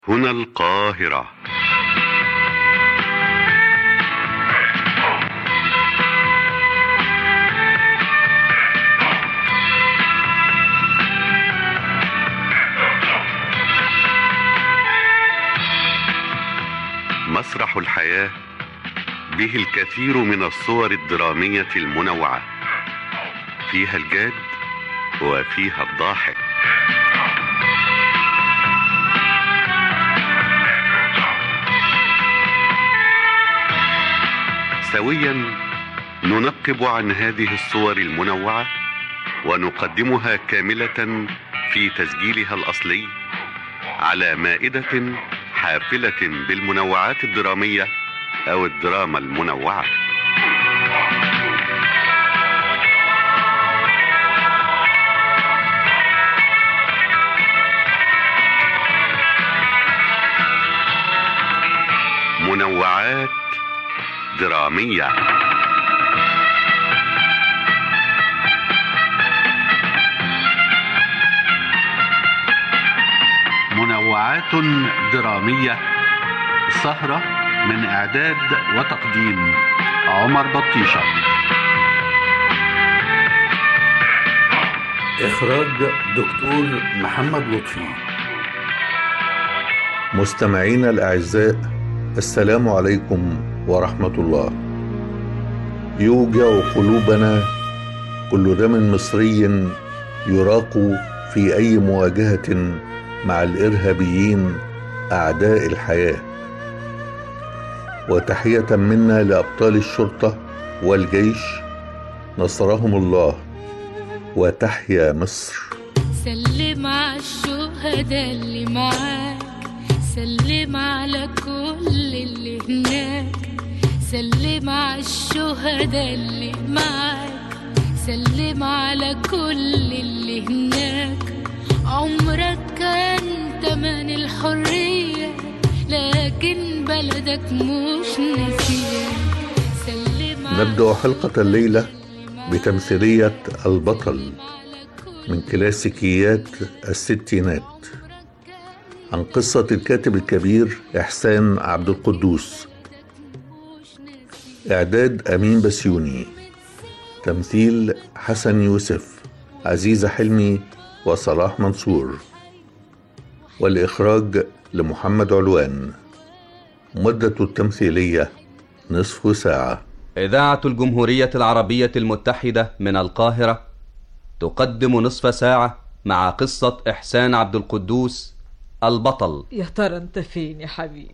هنا القاهرة مسرح الحياة به الكثير من الصور الدرامية المنوعة فيها الجاد وفيها الضاحك سويا ننقب عن هذه الصور المنوعة ونقدمها كاملة في تسجيلها الأصلي على مائدة حافلة بالمنوعات الدرامية أو الدراما المنوعة منوعات درامية منوعات درامية سهرة من إعداد وتقديم عمر بطيشة إخراج دكتور محمد لطفي مستمعينا الأعزاء السلام عليكم ورحمة الله يوجع قلوبنا كل دم مصري يراق في أي مواجهة مع الإرهابيين أعداء الحياة وتحية منا لأبطال الشرطة والجيش نصرهم الله وتحيا مصر سلم على الشهداء اللي معاك سلم على كل اللي هناك سلم على الشهداء اللي معاك سلم على كل اللي هناك عمرك كان تمن الحرية لكن بلدك مش نسيان سلم على نبدأ حلقة الليلة بتمثيلية البطل من كلاسيكيات الستينات عن قصة الكاتب الكبير إحسان عبد القدوس إعداد أمين بسيوني تمثيل حسن يوسف عزيزة حلمي وصلاح منصور والإخراج لمحمد علوان مدة التمثيلية نصف ساعة إذاعة الجمهورية العربية المتحدة من القاهرة تقدم نصف ساعة مع قصة إحسان عبد القدوس البطل يا ترى انت فين يا حبيبي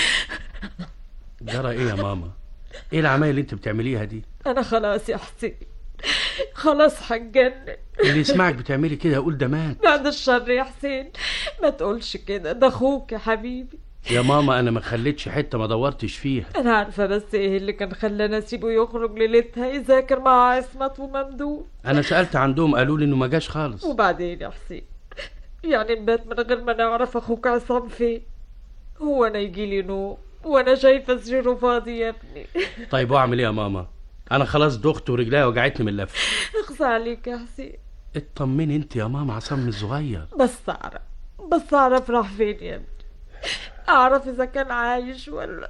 جرى ايه يا ماما ايه العمايل اللي انت بتعمليها دي انا خلاص يا حسين خلاص هتجنن اللي يسمعك بتعملي كده يقول ده مات بعد الشر يا حسين ما تقولش كده ده اخوك يا حبيبي يا ماما انا ما خليتش حته ما دورتش فيها انا عارفه بس ايه اللي كان خلانا اسيبه يخرج ليلتها يذاكر مع عصمت وممدوح انا سالت عندهم قالوا لي انه ما جاش خالص وبعدين يا حسين يعني نبات من غير ما نعرف اخوك عصام فين هو انا يجيلي نوم وانا شايفه سريره فاضي يا ابني طيب واعمل ايه يا ماما انا خلاص دخت ورجليا وجعتني من اللف اخصى عليك يا حسين اطمني انت يا ماما عصام الصغير بس اعرف بس اعرف راح فين يا ابني اعرف اذا كان عايش ولا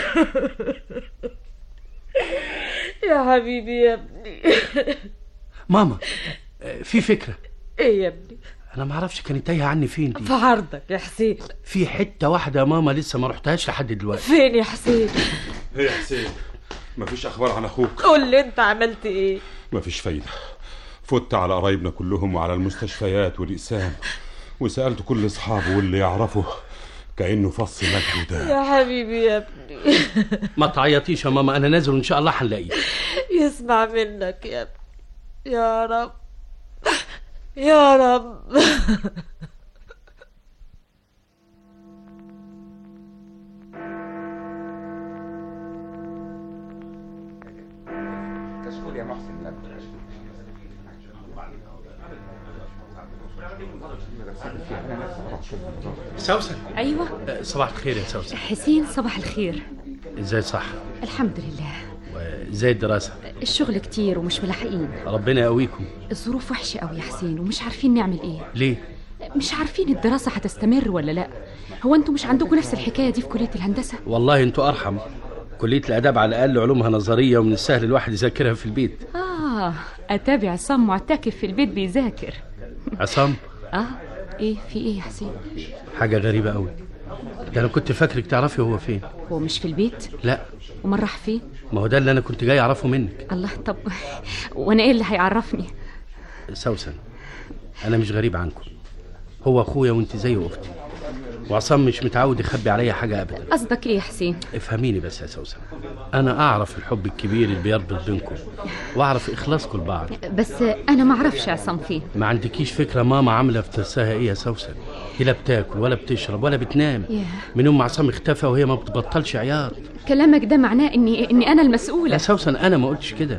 يا حبيبي يا ابني ماما آه، في فكره ايه يا ابني انا ما اعرفش كانت تايهه عني فين في دي عرضك يا حسين في حته واحده يا ماما لسه ما رحتهاش لحد دلوقتي فين يا حسين ايه يا حسين مفيش اخبار عن اخوك قول لي انت عملت ايه مفيش فايده فت على قرايبنا كلهم وعلى المستشفيات والاقسام وسالت كل اصحابه واللي يعرفه كانه فص مجد ده يا حبيبي يا ابني ما تعيطيش يا ماما انا نازل وان شاء الله هنلاقيه يسمع منك يا ابني يا رب يا رب سوسن ايوه آه، صباح الخير يا سوسن حسين صباح الخير ازاي صح الحمد لله وازاي الدراسه الشغل كتير ومش ملاحقين ربنا يقويكم الظروف وحشة قوي يا حسين ومش عارفين نعمل ايه ليه مش عارفين الدراسة هتستمر ولا لا هو انتوا مش عندكم نفس الحكاية دي في كلية الهندسة والله انتوا ارحم كليه الاداب على الاقل علومها نظريه ومن السهل الواحد يذاكرها في البيت اه اتابع عصام معتكف في البيت بيذاكر عصام اه ايه في ايه يا حسين حاجه غريبه قوي ده انا كنت فاكرك تعرفي هو فين هو مش في البيت لا ومن راح فين ما هو ده اللي انا كنت جاي اعرفه منك الله طب وانا ايه اللي هيعرفني سوسن انا مش غريب عنكم هو اخويا وانت زي اختي وعصام مش متعود يخبي عليا حاجه ابدا قصدك ايه يا حسين افهميني بس يا سوسن انا اعرف الحب الكبير اللي بيربط بينكم واعرف اخلاصكم لبعض بس انا ما اعرفش عصام فين ما عندكيش فكره ماما عامله في نفسها ايه يا سوسن هي لا بتاكل ولا بتشرب ولا بتنام ياه. من يوم ما عصام اختفى وهي ما بتبطلش عياط كلامك ده معناه اني اني انا لا المسؤولة سوسن انا ما قلتش كده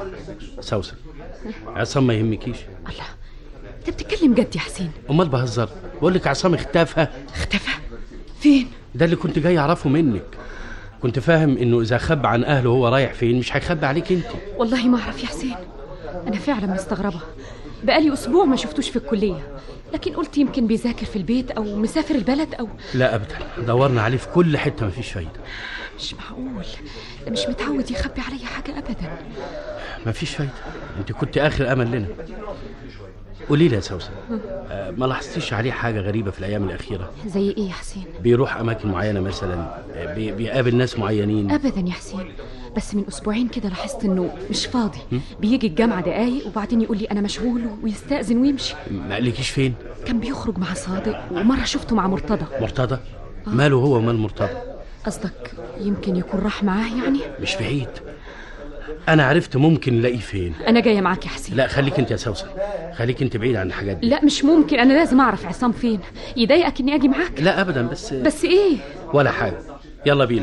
سوسن عصام ما يهمكيش الله انت بتتكلم جد يا حسين امال بهزر بقول لك عصام اختفى اختفى فين ده اللي كنت جاي اعرفه منك كنت فاهم انه اذا خب عن اهله وهو رايح فين مش هيخبي عليك انت والله ما اعرف يا حسين انا فعلا مستغربة بقالي اسبوع ما شفتوش في الكلية لكن قلت يمكن بيذاكر في البيت او مسافر البلد او لا ابدا دورنا عليه في كل حته مفيش فايده مش معقول ده مش متعود يخبي عليا حاجة ابدا مفيش فايده انت كنت اخر امل لنا قولي لي يا سوسن آه، ما لاحظتيش عليه حاجه غريبه في الايام الاخيره زي ايه يا حسين بيروح اماكن معينه مثلا آه، بي- بيقابل ناس معينين ابدا يا حسين بس من اسبوعين كده لاحظت انه مش فاضي بيجي الجامعه دقايق وبعدين يقول لي انا مشغول ويستاذن ويمشي ما قالكيش فين كان بيخرج مع صادق ومره شفته مع مرتضى مرتضى ماله هو ومال مرتضى قصدك يمكن يكون راح معاه يعني مش بعيد انا عرفت ممكن نلاقيه فين انا جايه معاك يا حسين لا خليك انت يا سوسن خليك انت بعيد عن الحاجات دي لا مش ممكن انا لازم اعرف عصام فين يضايقك اني اجي معاك لا ابدا بس بس ايه ولا حاجه يلا بينا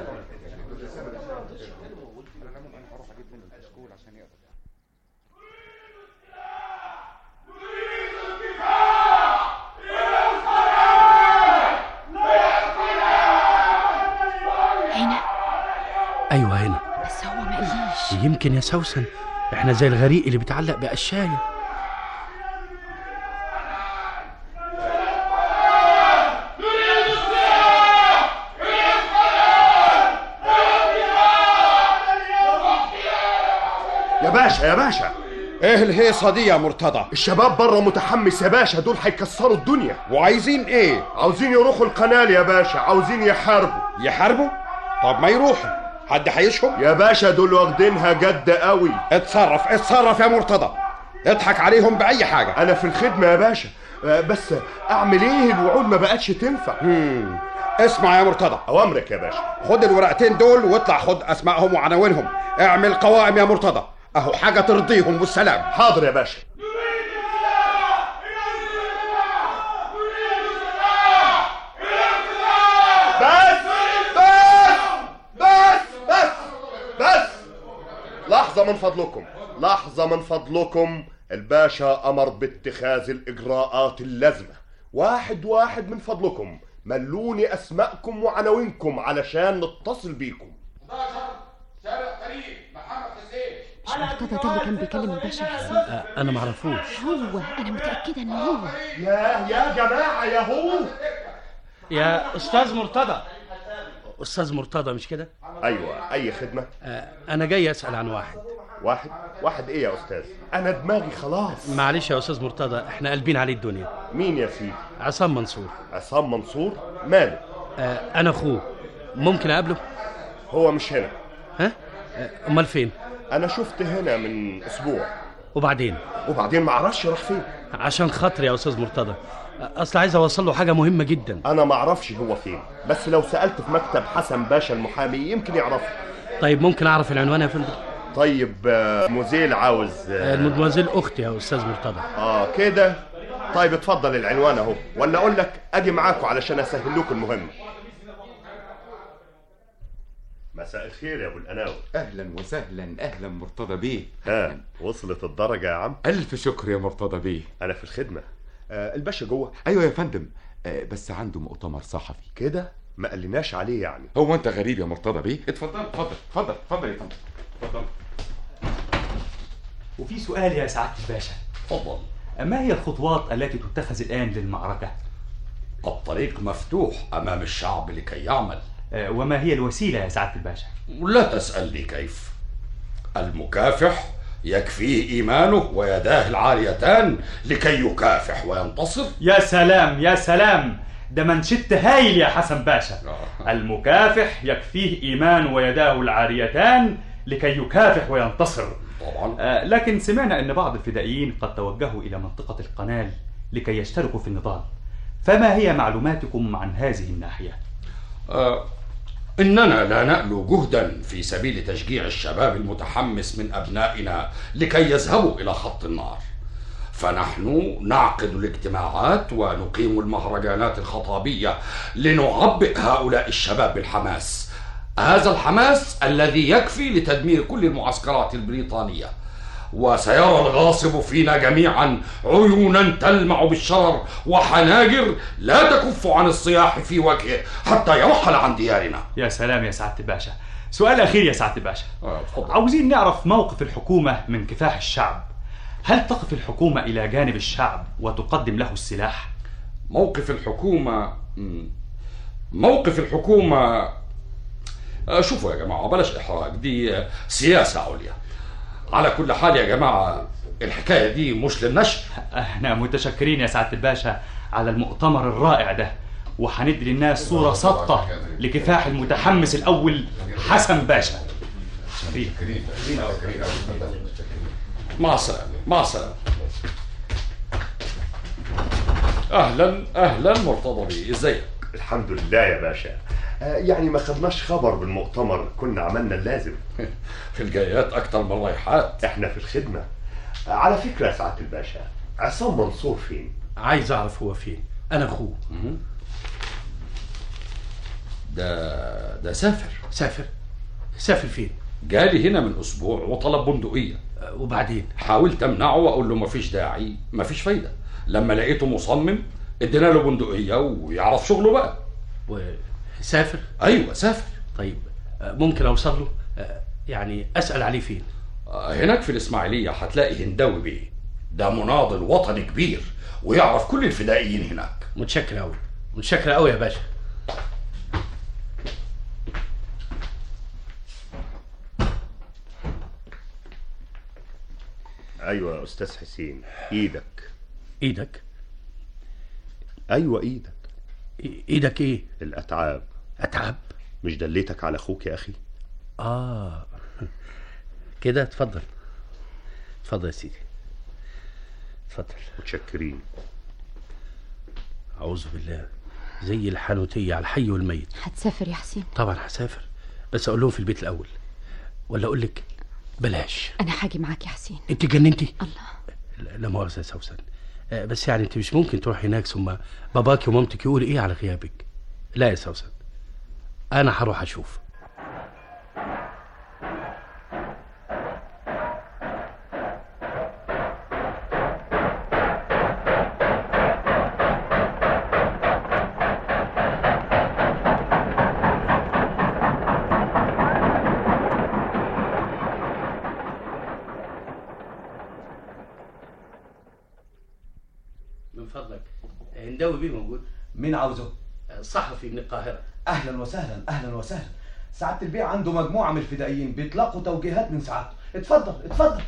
هنا ايوه هنا بس هو ما قاليش يمكن يا سوسن احنا زي الغريق اللي بيتعلق بقشايه يا باشا يا باشا ايه الهيصه دي يا مرتضى الشباب بره متحمس يا باشا دول هيكسروا الدنيا وعايزين ايه عاوزين يروحوا القنال يا باشا عاوزين يحاربوا يحاربوا طب ما يروحوا حد هيشهم يا باشا دول واخدينها جد قوي اتصرف اتصرف يا مرتضى اضحك عليهم باي حاجه انا في الخدمه يا باشا آه، بس اعمل ايه الوعود ما بقتش تنفع مم. اسمع يا مرتضى اوامرك يا باشا خد الورقتين دول واطلع خد اسمائهم وعناوينهم اعمل قوائم يا مرتضى اهو حاجه ترضيهم والسلام حاضر يا باشا بس بس بس بس بس لحظة من فضلكم لحظة من فضلكم الباشا أمر باتخاذ الإجراءات اللازمة واحد واحد من فضلكم ملوني أسماءكم وعناوينكم علشان نتصل بيكم مش مرتضى ده اللي كان بيكلم الباشا يا حسين آه، انا معرفوش هو انا متاكده ان هو يا يا جماعة يا هو يا استاذ مرتضى استاذ مرتضى مش كده أيوة أي خدمة آه، انا جاي اسال عن واحد واحد واحد إيه يا أستاذ أنا دماغي خلاص معلش يا استاذ مرتضى احنا قلبين عليه الدنيا مين يا سيدي عصام منصور عصام منصور ماله آه، انا اخوه ممكن اقابله هو مش هنا ها آه، امال فين أنا شفت هنا من أسبوع وبعدين وبعدين معرفش راح فين عشان خاطري يا استاذ مرتضى اصل عايز اوصل له حاجه مهمه جدا انا ما اعرفش هو فين بس لو سالت في مكتب حسن باشا المحامي يمكن يعرفه طيب ممكن اعرف العنوان يا فندم طيب آه، موزيل عاوز آه، اه, المدموزيل اختي يا استاذ مرتضى آه كده طيب اتفضل العنوان اهو ولا اقول لك اجي معاكم علشان اسهل لكم المهمه مساء الخير يا ابو القناوي اهلا وسهلا اهلا مرتضى بيه ها وصلت الدرجه يا عم الف شكر يا مرتضى بيه انا في الخدمه آه الباشا جوه ايوه يا فندم آه بس عنده مؤتمر صحفي كده ما قالناش عليه يعني هو انت غريب يا مرتضى بيه اتفضل اتفضل اتفضل اتفضل يا فندم اتفضل وفي سؤال يا سعادة الباشا اتفضل ما هي الخطوات التي تتخذ الآن للمعركة؟ الطريق مفتوح أمام الشعب لكي يعمل آه، وما هي الوسيلة يا سعادة الباشا؟ لا تسألني كيف المكافح يكفيه إيمانه ويداه العاريتان لكي يكافح وينتصر يا سلام يا سلام ده منشد هايل يا حسن باشا المكافح يكفيه إيمان ويداه العاريتان لكي يكافح وينتصر طبعا آه لكن سمعنا أن بعض الفدائيين قد توجهوا إلى منطقة القنال لكي يشتركوا في النضال فما هي معلوماتكم عن هذه الناحية؟ آه إننا لا نألو جهدا في سبيل تشجيع الشباب المتحمس من أبنائنا لكي يذهبوا إلى خط النار فنحن نعقد الاجتماعات ونقيم المهرجانات الخطابية لنعبئ هؤلاء الشباب بالحماس هذا الحماس الذي يكفي لتدمير كل المعسكرات البريطانية وسيرى الغاصب فينا جميعا عيونا تلمع بالشرر وحناجر لا تكف عن الصياح في وجهه حتى يرحل عن ديارنا يا سلام يا سعادة الباشا سؤال أخير يا سعادة الباشا آه، عاوزين نعرف موقف الحكومة من كفاح الشعب هل تقف الحكومة إلى جانب الشعب وتقدم له السلاح؟ موقف الحكومة مم. موقف الحكومة آه، شوفوا يا جماعة بلاش إحراج دي آه، سياسة عليا على كل حال يا جماعة الحكاية دي مش للنشر احنا متشكرين يا سعادة الباشا على المؤتمر الرائع ده وهندي للناس صورة صادقة لكفاح المتحمس الأول حسن باشا مع السلامة مع السلامة أهلا أهلا مرتضى بيه إزيك الحمد لله يا باشا آه، يعني ما خدناش خبر بالمؤتمر كنا عملنا اللازم في الجايات أكتر من رايحات احنا في الخدمة آه، على فكرة يا سعادة الباشا عصام منصور فين؟ عايز اعرف هو فين انا اخوه ده ده سافر سافر سافر فين جالي هنا من أسبوع وطلب بندقية وبعدين حاولت أمنعه وأقول له مفيش داعي مفيش فايدة لما لقيته مصمم ادينا له بندقية ويعرف شغله بقى وسافر أيوة سافر طيب آه، ممكن اوصل له آه، يعني اسال عليه فين آه، هناك في الإسماعيلية هتلاقي هنداوي بيه ده مناضل وطني كبير ويعرف كل الفدائيين هناك متشكر قوي متشكر قوي يا باشا ايوه يا استاذ حسين ايدك ايدك ايوه ايدك ايدك ايه الاتعاب اتعب مش دليتك على اخوك يا اخي اه كده اتفضل اتفضل يا سيدي اتفضل متشكرين اعوذ بالله زي الحانوتيه على الحي والميت هتسافر يا حسين طبعا هسافر بس اقول لهم في البيت الاول ولا اقول لك بلاش انا هاجي معاك يا حسين انت جننتي الله لا لا مؤاخذه يا سوسن آه، بس يعني انت مش ممكن تروح هناك ثم باباك ومامتك يقولوا ايه على غيابك لا يا سوسن انا هروح اشوف من فضلك هنداوي بيه موجود مين عاوزه؟ صحفي من القاهرة اهلا وسهلا اهلا وسهلا سعادة البيع عنده مجموعة من الفدائيين بيتلقوا توجيهات من سعادته اتفضل اتفضل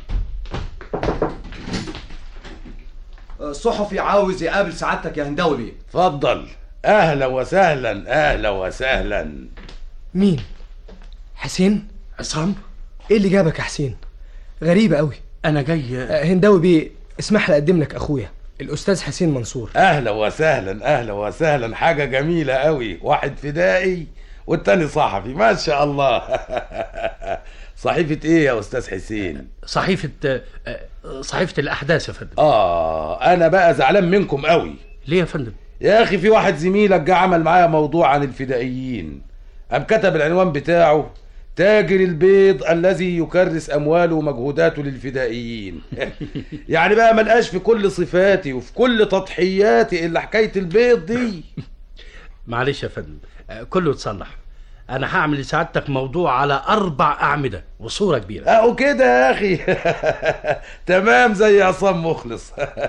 الصحفي عاوز يقابل سعادتك يا هنداوي بيه اتفضل اهلا وسهلا اهلا وسهلا مين حسين عصام ايه اللي جابك يا حسين غريبة قوي انا جاي هنداوي بيه اسمح لي اقدم لك اخويا الاستاذ حسين منصور اهلا وسهلا اهلا وسهلا حاجه جميله قوي واحد فدائي والتاني صحفي ما شاء الله صحيفه ايه يا استاذ حسين صحيفة آه، آه، صحيفة الأحداث يا فندم اه انا بقى زعلان منكم قوي ليه يا فندم يا اخي في واحد زميلك جه عمل معايا موضوع عن الفدائيين قام كتب العنوان بتاعه تاجر البيض الذي يكرس امواله ومجهوداته للفدائيين يعني بقى ملقاش في كل صفاتي وفي كل تضحياتي الا حكايه البيض دي معلش يا فندم آه، كله اتصلح انا هعمل لسعادتك موضوع على اربع اعمده وصوره كبيره اهو كده يا اخي تمام زي عصام مخلص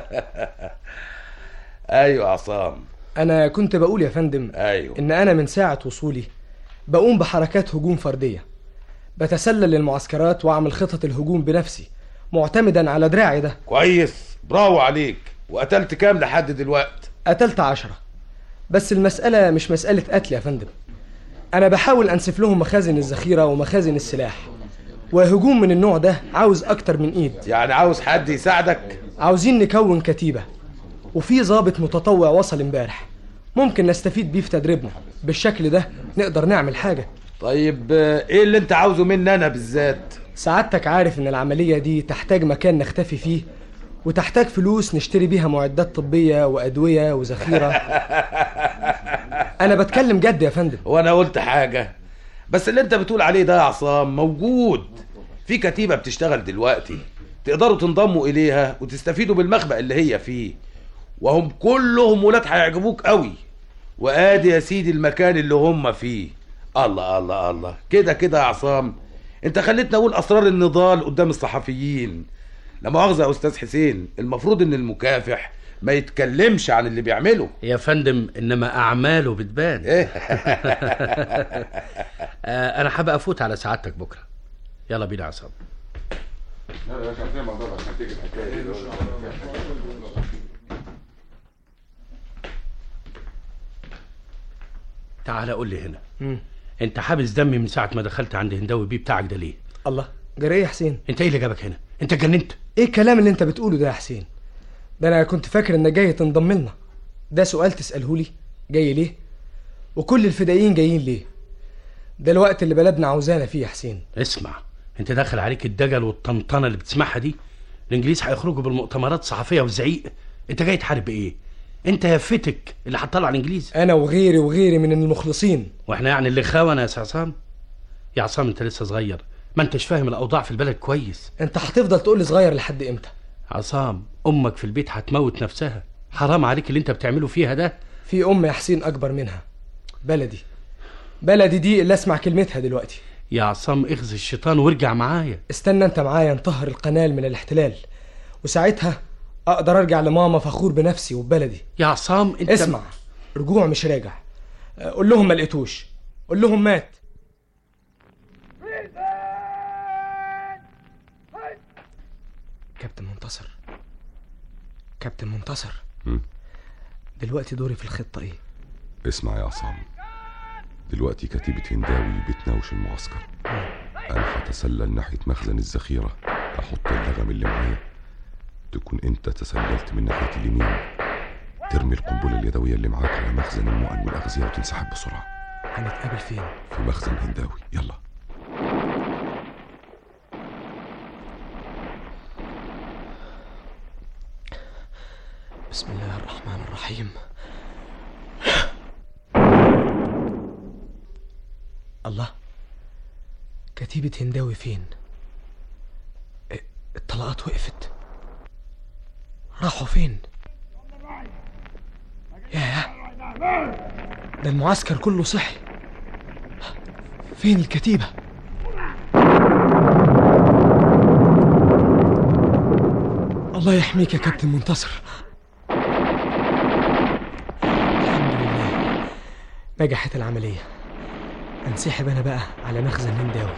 ايوه عصام انا كنت بقول يا فندم ايوه ان انا من ساعه وصولي بقوم بحركات هجوم فرديه بتسلل للمعسكرات واعمل خطط الهجوم بنفسي معتمدا على دراعي ده كويس برافو عليك وقتلت كام لحد دلوقتي قتلت عشرة بس المسألة مش مسألة قتل يا فندم أنا بحاول أنسف لهم مخازن الذخيرة ومخازن السلاح وهجوم من النوع ده عاوز أكتر من إيد يعني عاوز حد يساعدك عاوزين نكون كتيبة وفي ضابط متطوع وصل امبارح ممكن نستفيد بيه في تدريبنا بالشكل ده نقدر نعمل حاجة طيب آه، ايه اللي انت عاوزه مني انا بالذات سعادتك عارف ان العملية دي تحتاج مكان نختفي فيه وتحتاج فلوس نشتري بيها معدات طبية وأدوية وذخيرة أنا بتكلم جد يا فندم وانا قلت حاجه بس اللي انت بتقول عليه ده يا عصام موجود في كتيبه بتشتغل دلوقتي تقدروا تنضموا اليها وتستفيدوا بالمخبأ اللي هي فيه وهم كلهم ولاد هيعجبوك قوي وادي يا سيدي المكان اللي هم فيه الله الله الله كده كده يا عصام انت خليتني اقول اسرار النضال قدام الصحفيين لا مؤاخذه يا استاذ حسين المفروض ان المكافح ما يتكلمش عن اللي بيعمله يا فندم انما اعماله بتبان ايه آه، انا حابب افوت على سعادتك بكره يلا بينا يا عصام لا لا مش عارفين الموضوع ده عشان تيجي الحكايه دي تعال قول لي هنا مم. انت حابس دمي من ساعه ما دخلت عند هنداوي بيه بتاعك ده ليه الله جري يا حسين انت ايه اللي جابك هنا انت اتجننت ايه الكلام اللي انت بتقوله ده يا حسين ده انا كنت فاكر انك جاي تنضم لنا ده سؤال تساله لي جاي ليه وكل الفدائيين جايين ليه ده الوقت اللي بلدنا عاوزانا فيه يا حسين اسمع انت داخل عليك الدجل والطنطنه اللي بتسمعها دي الانجليز هيخرجوا بالمؤتمرات الصحفيه والزعيق انت جاي تحارب بايه انت يا فتك اللي هتطلع الانجليز انا وغيري وغيري من المخلصين واحنا يعني اللي خونه يا عصام يا عصام انت لسه صغير ما انتش فاهم الاوضاع في البلد كويس انت هتفضل تقول لي صغير لحد امتى عصام امك في البيت هتموت نفسها حرام عليك اللي انت بتعمله فيها ده في ام يا حسين اكبر منها بلدي بلدي دي اللي اسمع كلمتها دلوقتي يا عصام اخزي الشيطان وارجع معايا استنى انت معايا انطهر القنال من الاحتلال وساعتها اقدر ارجع لماما فخور بنفسي وببلدي يا عصام انت اسمع رجوع مش راجع قول لهم ما لقيتوش قول لهم مات كابتن منتصر كابتن منتصر مم. دلوقتي دوري في الخطة ايه اسمع يا عصام دلوقتي كتيبة هنداوي بتناوش المعسكر أنا هتسلل ناحية مخزن الذخيرة أحط اللغم اللي معايا تكون أنت تسللت من ناحية اليمين ترمي القنبلة اليدوية اللي معاك على مخزن المؤن والأغذية وتنسحب بسرعة هنتقابل فين في مخزن هنداوي يلا بسم الله الرحمن الرحيم الله كتيبة هنداوي فين إيه، الطلقات وقفت راحوا فين ياه ده المعسكر كله صحي فين الكتيبة الله يحميك يا كابتن منتصر الحمد لله نجحت العملية انسحب انا بقى على مخزن هنداوي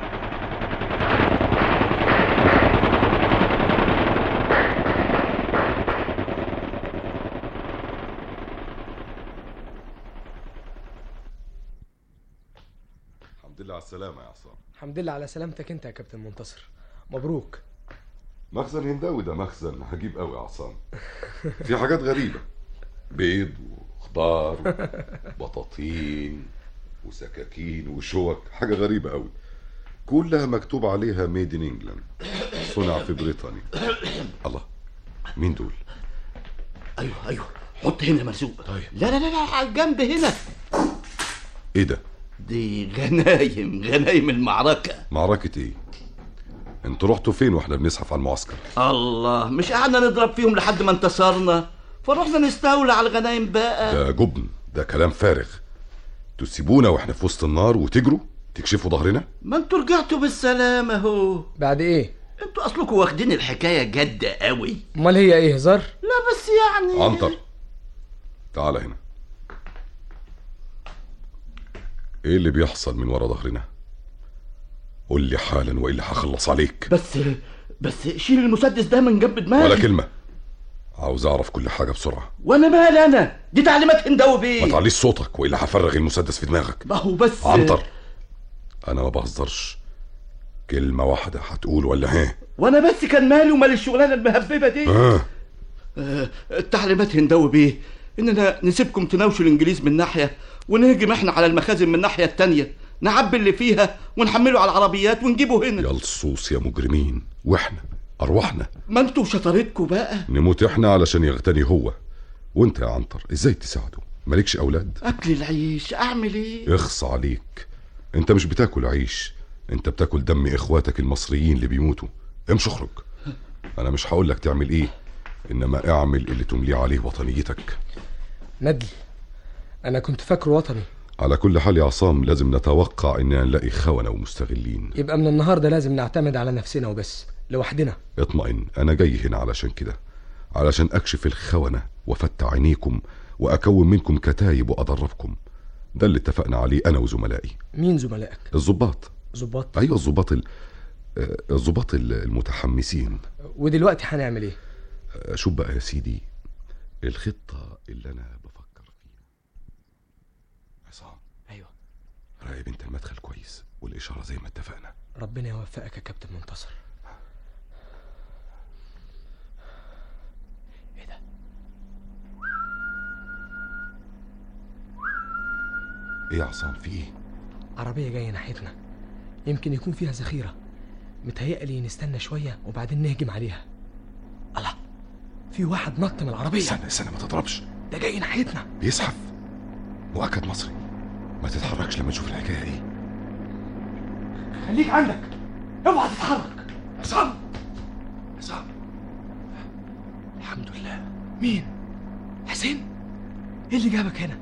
الحمد لله على السلامة يا عصام الحمد لله على سلامتك انت يا كابتن منتصر مبروك مخزن هنداوي ده مخزن عجيب قوي يا عصام في حاجات غريبة بيض وخضار بطاطين وسكاكين وشوك حاجة غريبة قوي كلها مكتوب عليها ميد ان انجلاند صنع في بريطانيا الله مين دول ايوه ايوه حط هنا مرزوق طيب لا لا لا لا على الجنب هنا ايه ده دي غنايم غنايم المعركة معركة ايه انتوا رحتوا فين واحنا بنزحف على المعسكر الله مش قعدنا نضرب فيهم لحد ما انتصرنا فروحنا نستولى على الغنايم بقى ده جبن ده كلام فارغ تسيبونا واحنا في وسط النار وتجروا تكشفوا ظهرنا ما انتوا رجعتوا بالسلامة اهو بعد ايه انتوا اصلكوا واخدين الحكاية جد قوي امال هي ايه هزار لا بس يعني عنتر تعال هنا ايه اللي بيحصل من ورا ظهرنا قول لي حالا والا هخلص عليك بس بس شيل المسدس ده من جنب دماغي ولا كلمه عاوز اعرف كل حاجه بسرعه وانا مالي انا دي تعليمات هنداوي ما بيه تعليش صوتك والا هفرغ المسدس في دماغك ما هو بس عنتر انا ما بهزرش كلمه واحده هتقول ولا ها وانا بس كان مالي ومال الشغلانه المهببه دي ها آه، التعليمات هنداوي بيه اننا نسيبكم تناوشوا الانجليز من ناحيه ونهجم احنا على المخازن من الناحيه التانية نعبي اللي فيها ونحمله على العربيات ونجيبه هنا يا لصوص يا مجرمين واحنا ارواحنا ما انتوا شطارتكم بقى نموت احنا علشان يغتني هو وانت يا عنتر ازاي تساعده مالكش اولاد اكل العيش اعمل ايه اخص عليك انت مش بتاكل عيش انت بتاكل دم اخواتك المصريين اللي بيموتوا امشي اخرج انا مش هقول لك تعمل ايه انما اعمل اللي تملي عليه وطنيتك ندل انا كنت فاكره وطني على كل حال يا عصام لازم نتوقع اننا نلاقي خونة ومستغلين يبقى من النهارده لازم نعتمد على نفسنا وبس لوحدنا اطمئن انا جاي هنا علشان كده علشان اكشف الخونة وافتح عينيكم واكون منكم كتايب وادربكم ده اللي اتفقنا عليه انا وزملائي مين زملائك الضباط ظباط ايوه الضباط ال... آه، الضباط ال- المتحمسين ودلوقتي هنعمل ايه آه، شوف بقى يا سيدي الخطة اللي انا بفكر فيها عصام ايوه راقب انت المدخل كويس والاشارة زي ما اتفقنا ربنا يوفقك يا كابتن منتصر ايه يا عصام في ايه عربية جاية ناحيتنا يمكن يكون فيها ذخيرة متهيألي نستنى شوية وبعدين نهجم عليها الله في واحد نط من العربية استنى استنى ما تضربش ده جاي ناحيتنا بيزحف مؤكد مصري ما تتحركش لما تشوف الحكاية دي خليك عندك اوعى تتحرك عصام عصام الحمد لله مين حسين ايه اللي جابك هنا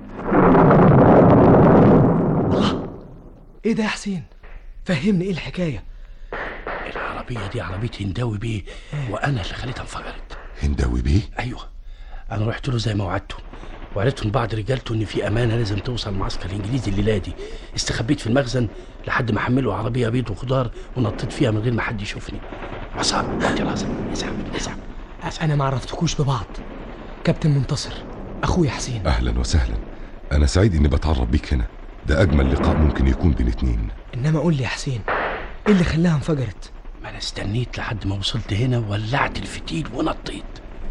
الله ايه ده يا حسين فهمني ايه الحكايه العربية دي عربية هنداوي بيه وأنا اللي خليتها انفجرت هنداوي بيه؟ أيوه أنا رحت له زي ما وعدته وعرفت من بعض رجالته إن في أمانة لازم توصل معسكر الإنجليزي الليلة دي استخبيت في المخزن لحد ما حملوا عربية بيض وخضار ونطيت فيها من غير ما حد يشوفني عصام هات يا عصام اسحب اسحب انا ما عرفتكوش ببعض كابتن منتصر اخويا حسين اهلا وسهلا انا سعيد اني بتعرف بيك هنا ده اجمل لقاء ممكن يكون بين اتنين انما قول لي يا حسين ايه اللي خلاها انفجرت ما أنا استنيت لحد ما وصلت هنا وولعت الفتيل ونطيت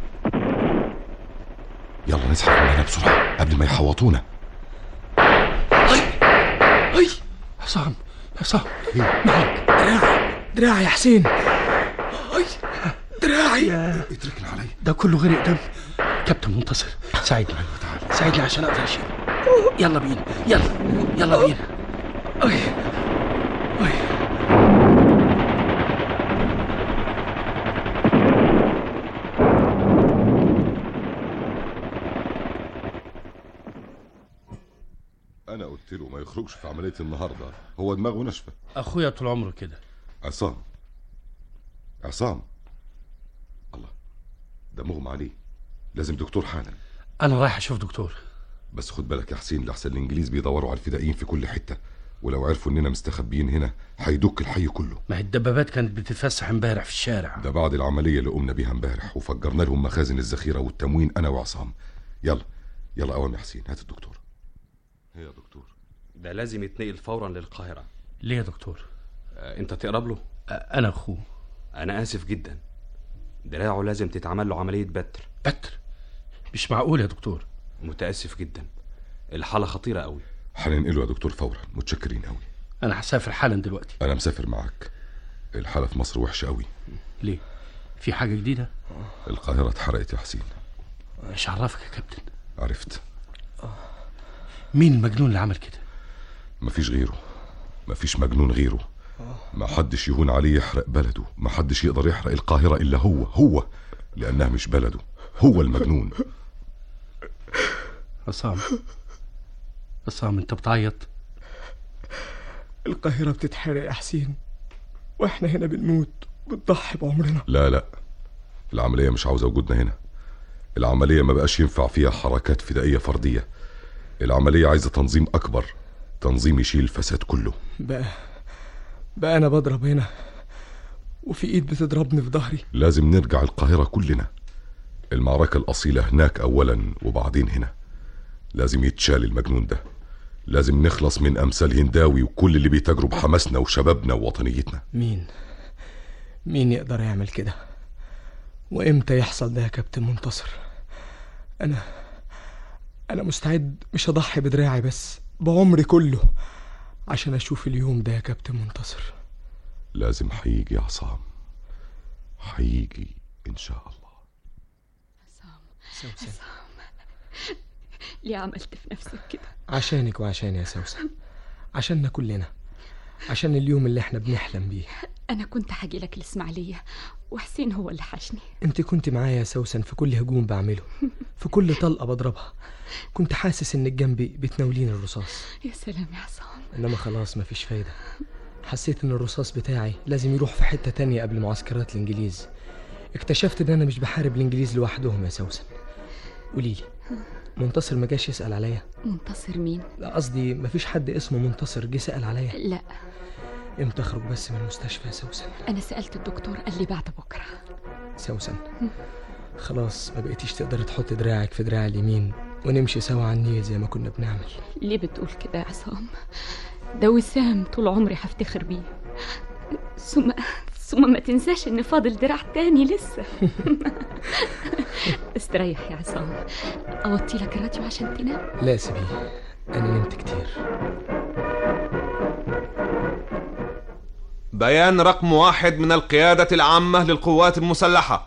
يلا نسحب من هنا بسرعة قبل ما يحوطونا اي عصام عصام معاك دراعي دراعي يا حسين اي دراعي اتركنا علي ده كله غرق دم كابتن منتصر ساعدني ساعدني عشان اقدر اشيل يلا بينا يلا يلا بينا اي اي انا قلت له ما يخرجش في عملية النهاردة هو دماغه ناشفة اخويا طول عمره كده عصام عصام الله ده مغمى عليه لازم دكتور حالا انا رايح اشوف دكتور بس خد بالك يا حسين لحسن الانجليز بيدوروا على الفدائيين في كل حتة ولو عرفوا اننا مستخبيين هنا هيدك الحي كله ما هي الدبابات كانت بتتفسح امبارح في الشارع ده بعد العملية اللي قمنا بيها امبارح وفجرنا لهم مخازن الذخيرة والتموين انا وعصام يلا يلا قوام يا حسين هات الدكتور هي يا دكتور ده لازم يتنقل فورا للقاهرة ليه يا دكتور آه، انت تقرب له انا اخوه انا اسف جدا دراعه لازم تتعمل له عملية بتر بتر مش معقول يا دكتور متأسف جدا الحالة خطيرة قوي هننقله يا دكتور فورا متشكرين قوي انا هسافر حالا دلوقتي انا مسافر معاك الحالة في مصر وحشة قوي ليه في حاجة جديدة القاهرة اتحرقت يا حسين مش عرفك يا كابتن عرفت مين المجنون اللي عمل كده مفيش غيره مفيش مجنون غيره ما حدش يهون عليه يحرق بلده ما حدش يقدر يحرق القاهرة إلا هو هو لأنها مش بلده هو المجنون عصام عصام انت بتعيط القاهرة بتتحرق يا حسين واحنا هنا بنموت بنضحي بعمرنا لا لا العملية مش عاوزة وجودنا هنا العملية ما بقاش ينفع فيها حركات فدائية فردية العملية عايزة تنظيم أكبر تنظيم يشيل الفساد كله بقى بقى انا بضرب هنا وفي ايد بتضربني في ظهري لازم نرجع القاهرة كلنا المعركة الأصيلة هناك أولا وبعدين هنا لازم يتشال المجنون ده لازم نخلص من أمثال هنداوي وكل اللي بيتاجروا بحماسنا وشبابنا ووطنيتنا مين مين يقدر يعمل كده وامتى يحصل ده يا كابتن منتصر انا انا مستعد مش اضحي بدراعي بس بعمري كله عشان اشوف اليوم ده يا كابتن منتصر لازم هيجي يا عصام هيجي إن شاء الله سوسن ليه عملت في نفسك كده عشانك وعشان يا سوسن عشاننا كلنا عشان اليوم اللي احنا بنحلم بيه انا كنت هاجي لك الاسماعيليه وحسين هو اللي حشني انت كنت معايا يا سوسن في كل هجوم بعمله في كل طلقه بضربها كنت حاسس انك جنبي بتناولين الرصاص يا سلام يا عصام انما خلاص مفيش فايده حسيت ان الرصاص بتاعي لازم يروح في حته تانية قبل معسكرات الانجليز اكتشفت ان انا مش بحارب الانجليز لوحدهم يا سوسن قوليلي منتصر ما جاش يسال عليا منتصر مين لا قصدي مفيش حد اسمه منتصر جه سال عليا لا امتى اخرج بس من المستشفى يا سوسن انا سالت الدكتور قال لي بعد بكره سوسن خلاص ما بقيتيش تقدر تحط دراعك في دراع اليمين ونمشي سوا على النيل زي ما كنا بنعمل ليه بتقول كده يا عصام ده وسام طول عمري هفتخر بيه ثم ثم ما تنساش ان فاضل دراع تاني لسه استريح يا عصام اوطي لك الراديو عشان تنام لا سيبيه انا نمت كتير بيان رقم واحد من القيادة العامة للقوات المسلحة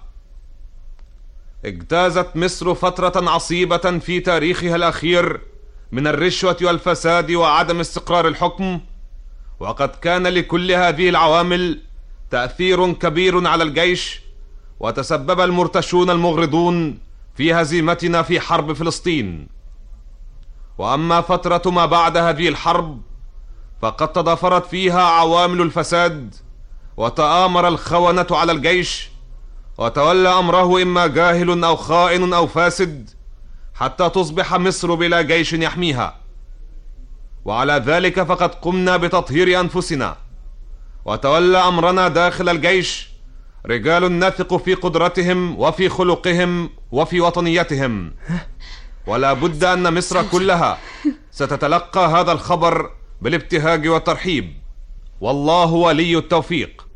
اجتازت مصر فترة عصيبة في تاريخها الأخير من الرشوة والفساد وعدم استقرار الحكم وقد كان لكل هذه العوامل تأثير كبير على الجيش وتسبب المرتشون المغرضون في هزيمتنا في حرب فلسطين وأما فترة ما بعد هذه الحرب فقد تضافرت فيها عوامل الفساد وتآمر الخونة على الجيش وتولى أمره إما جاهل أو خائن أو فاسد حتى تصبح مصر بلا جيش يحميها وعلى ذلك فقد قمنا بتطهير أنفسنا وتولى أمرنا داخل الجيش رجال نثق في قدرتهم وفي خلقهم وفي وطنيتهم ولا بد أن مصر كلها ستتلقى هذا الخبر بالابتهاج والترحيب والله ولي التوفيق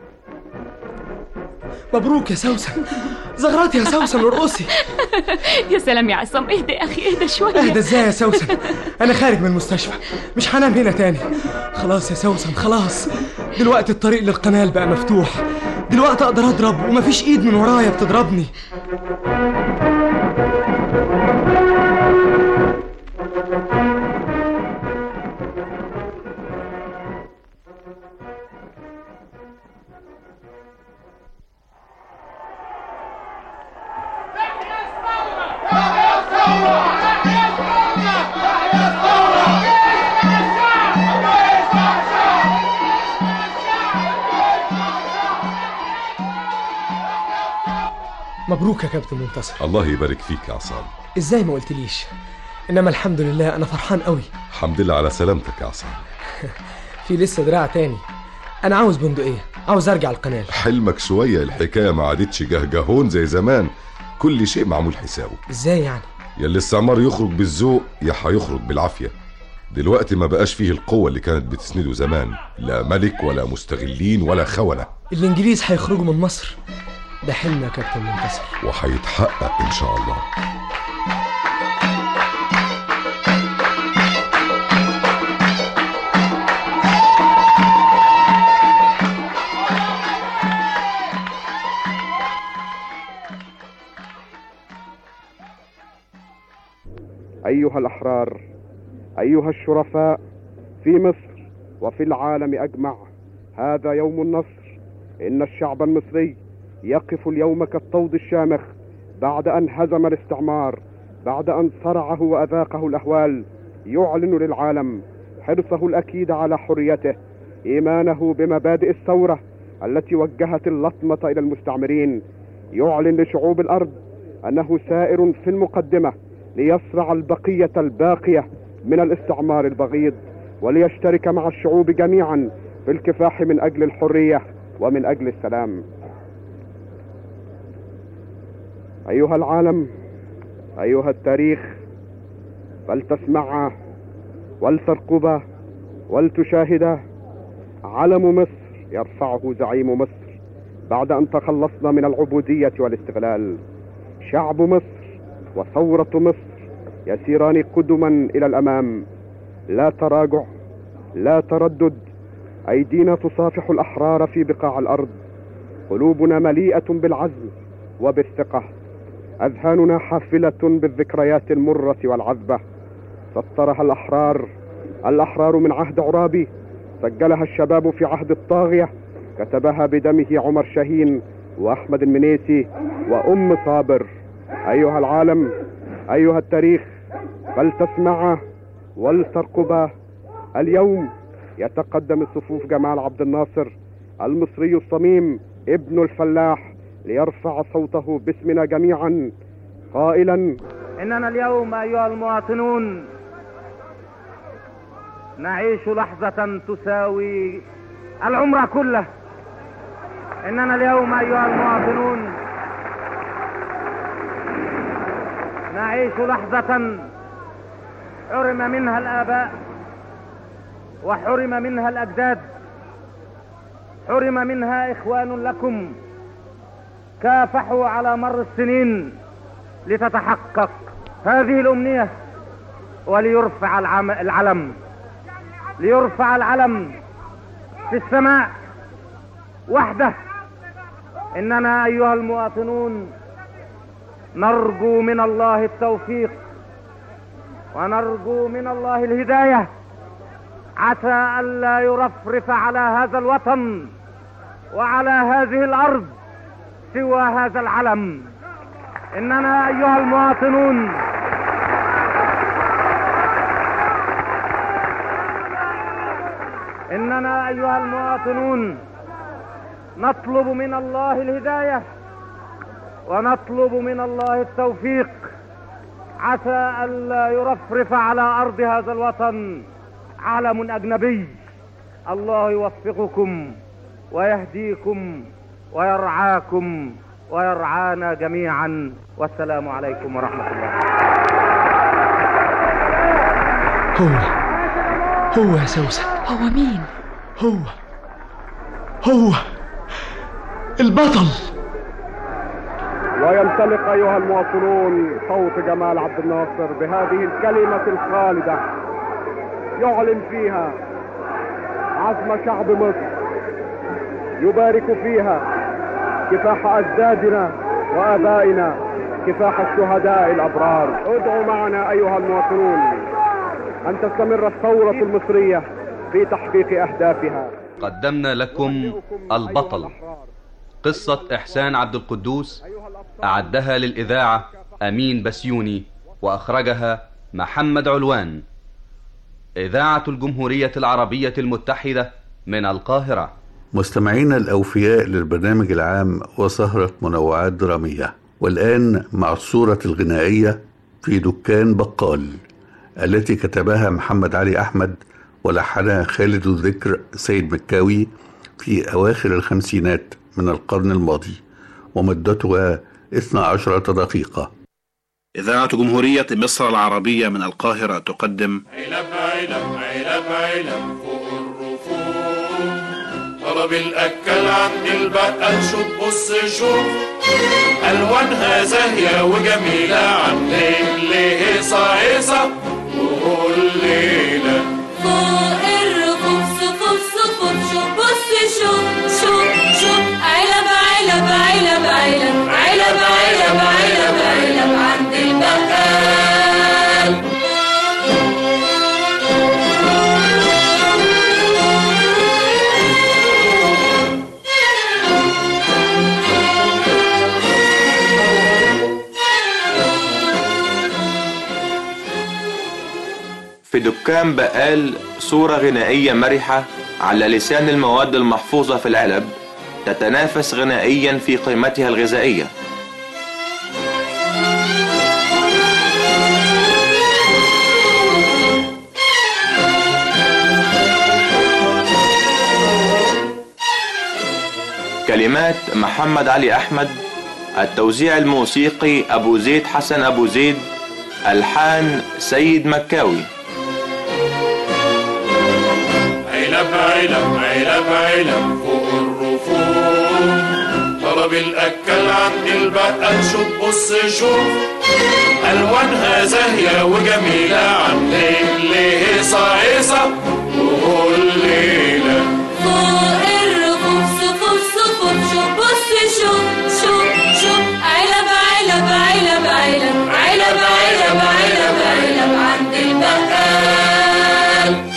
مبروك يا سوسن زغرات يا سوسن ارقصي يا سلام يا عصام اهدى يا اخي اهدى شويه اهدى ازاي يا سوسن انا خارج من المستشفى مش هنام هنا تاني خلاص يا سوسن خلاص دلوقتي الطريق للقنال بقى مفتوح دلوقتي اقدر اضرب ومفيش ايد من ورايا بتضربني مبروك يا كابتن منتصر الله يبارك فيك يا عصام ازاي ما قلتليش انما الحمد لله انا فرحان قوي الحمد لله على سلامتك يا عصام في لسه دراع تاني انا عاوز بندقيه عاوز ارجع القناه حلمك شوية الحكاية ما عادتش جهجهون زي زمان كل شيء معمول حسابه ازاي يعني يا الاستعمار يخرج بالذوق يا هيخرج بالعافية دلوقتي ما بقاش فيه القوة اللي كانت بتسنده زمان لا ملك ولا مستغلين ولا خونة الانجليز هيخرجوا من مصر ده حلم يا كابتن منتصر وهيتحقق إن شاء الله أيها الأحرار أيها الشرفاء في مصر وفي العالم أجمع هذا يوم النصر إن الشعب المصري يقف اليوم كالطود الشامخ بعد أن هزم الاستعمار بعد أن صرعه وأذاقه الأهوال يعلن للعالم حرصه الأكيد على حريته إيمانه بمبادئ الثورة التي وجهت اللطمة إلى المستعمرين يعلن لشعوب الأرض أنه سائر في المقدمة ليصرع البقية الباقية من الاستعمار البغيض وليشترك مع الشعوب جميعا في الكفاح من أجل الحرية ومن أجل السلام أيها العالم أيها التاريخ فلتسمعا ولترقبا ولتشاهدا علم مصر يرفعه زعيم مصر بعد أن تخلصنا من العبودية والاستغلال شعب مصر وثورة مصر يسيران قدما إلى الأمام لا تراجع لا تردد أيدينا تصافح الأحرار في بقاع الأرض قلوبنا مليئة بالعزم وبالثقة أذهاننا حافلة بالذكريات المرة والعذبة سطرها الأحرار الأحرار من عهد عرابي سجلها الشباب في عهد الطاغية كتبها بدمه عمر شاهين وأحمد المنيسي وأم صابر أيها العالم أيها التاريخ فلتسمعا ولترقبا اليوم يتقدم الصفوف جمال عبد الناصر المصري الصميم ابن الفلاح ليرفع صوته باسمنا جميعا قائلا إننا اليوم أيها المواطنون نعيش لحظة تساوي العمر كله إننا اليوم أيها المواطنون نعيش لحظة حرم منها الآباء وحرم منها الأجداد حرم منها إخوان لكم كافحوا على مر السنين لتتحقق هذه الأمنية وليرفع العم العلم ليرفع العلم في السماء وحده إننا أيها المواطنون نرجو من الله التوفيق ونرجو من الله الهداية عسى ألا يرفرف على هذا الوطن وعلى هذه الأرض سوى هذا العلم إننا أيها المواطنون إننا أيها المواطنون نطلب من الله الهداية ونطلب من الله التوفيق عسى ألا يرفرف على أرض هذا الوطن علم أجنبي الله يوفقكم ويهديكم ويرعاكم ويرعانا جميعا والسلام عليكم ورحمة الله هو هو يا سوسن هو مين هو هو البطل وينطلق أيها المواطنون صوت جمال عبد الناصر بهذه الكلمة الخالدة يعلن فيها عزم شعب مصر يبارك فيها كفاح أجدادنا وآبائنا كفاح الشهداء الأبرار ادعوا معنا أيها المواطنون أن تستمر الثورة المصرية في تحقيق أهدافها قدمنا لكم البطل قصة إحسان عبد القدوس أعدها للإذاعة أمين بسيوني وأخرجها محمد علوان إذاعة الجمهورية العربية المتحدة من القاهرة مستمعينا الأوفياء للبرنامج العام وسهرة منوعات درامية والآن مع الصورة الغنائية في دكان بقال التي كتبها محمد علي أحمد ولحنها خالد الذكر سيد مكاوي في أواخر الخمسينات من القرن الماضي ومدتها 12 دقيقة إذاعة جمهورية مصر العربية من القاهرة تقدم علب علب علب علب فوق الرفوف طلب الأكل عند البقال شوف بص شوف ألوانها زاهية وجميلة عاملين ليه هيصة هيصة وقول ليلة فوق الرفوف صفوف صفوف شوف بص شوف شوف شوف علب علب علب علب علب علب علب علب عند البقال في دكان بقال صورة غنائية مرحة على لسان المواد المحفوظة في العلب تتنافس غنائيا في قيمتها الغذائية كلمات محمد علي أحمد التوزيع الموسيقي أبو زيد حسن أبو زيد ألحان سيد مكاوي علب علب علب علب فوق الرفوف طلب الأكل عند البقال شوف بص شوف ألوانها زاهية وجميلة عاملين ليه هيصة هيصة وكل ليلة فوق الرفوف صفوف صفوف شوف بص شوف شوف شوف علب علب علب علب علب علب علب علب عند البقال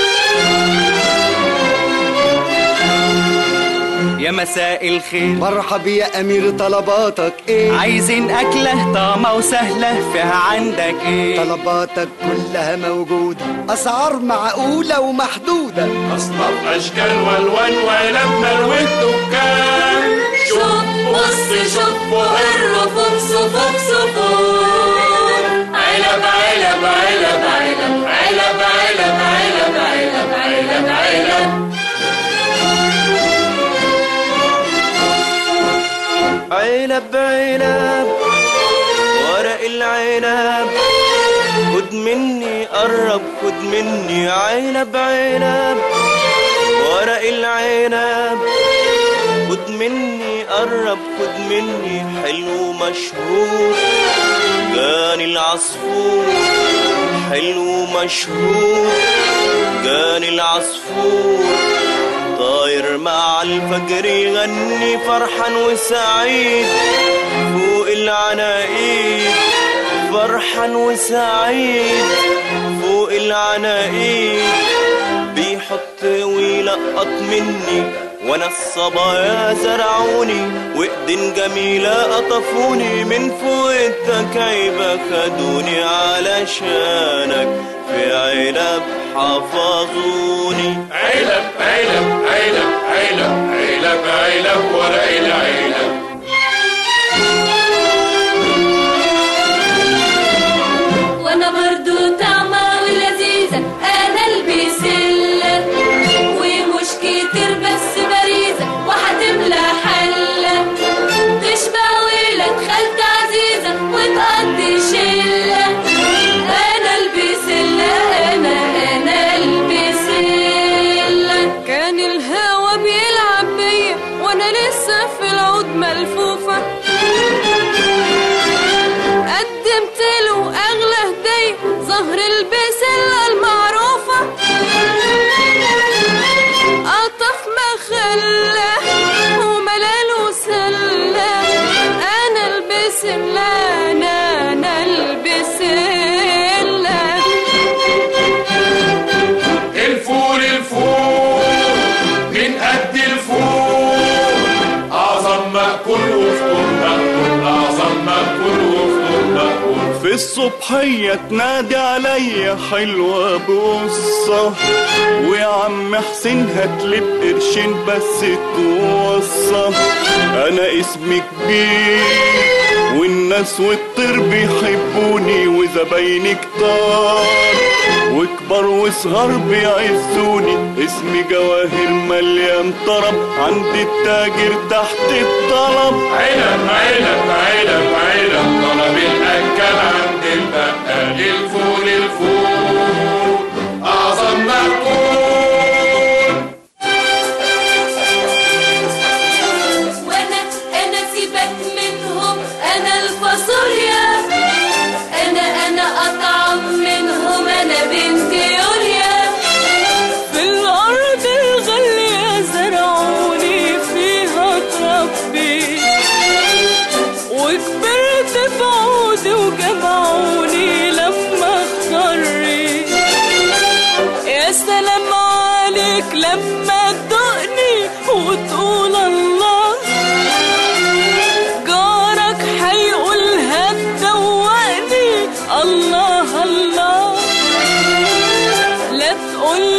يا مساء الخير مرحب يا امير طلباتك ايه عايزين اكله طعمه وسهله فيها عندك ايه طلباتك كلها موجوده اسعار معقوله ومحدوده أصناف أشكال والوان ولما والدكان شوف بص شوف فوق الرفوف صفوف صفوف علب علب علب علب علب علب علب علب علب علب علب علب ورق العنب خد مني قرب خد مني علب علب ورق العنب خد مني قرب خد مني حلو مشهور كان العصفور حلو مشهور كان العصفور طاير مع الفجر يغني فرحان وسعيد فوق العناقيد فرحان وسعيد فوق العناقيد بيحط ويلقط مني وانا الصبايا زرعوني وايدين جميلة قطفوني من فوق التكعيبة خدوني علشانك في علب حفظوني علب علب علب علب علب علب ورق العلب وانا برضو طعمة ولذيذة انا البسلة ومش كتير بس باريزة وهتملى حلة تشبع ولاد خالتي عزيزة وتقضي شلة انا البسلة انا انا البسلة كان الهوا بيلعب بيا وانا لسه في العود ملفوفة قدمت له اغلى هدية ظهر البسلة المعروفة قطف مخلة وملاله سلة انا البسلة انا انا البسلة الفول الفول من قد الفول أعظم مأكول وفطور مأكول أعظم مأكول وفطور مأكول في الصبحية تنادي عليا حلوة بقصة ويا عم حسين هاتلي بقرشين بس توصى أنا اسمي كبير والناس والطير بيحبوني وزبايني كتار وكبار وصغار بيعزوني اسمي جواهر مليان طرب عند التاجر تحت الطلب علب علب علب علب طلب الأكل عند البقال الفول الفول أعظم مأكول وانا انا سيبك منهم انا الفاصوليا انا انا اطعم منهم انا بنت يوريا في الأرض الغالية زرعوني فيها اتربي وكبرت بعودي وجمعوني لما اختاري يا سلام عليك لما تدقني وتقول الله جارك هيقول هتدوقني الله الله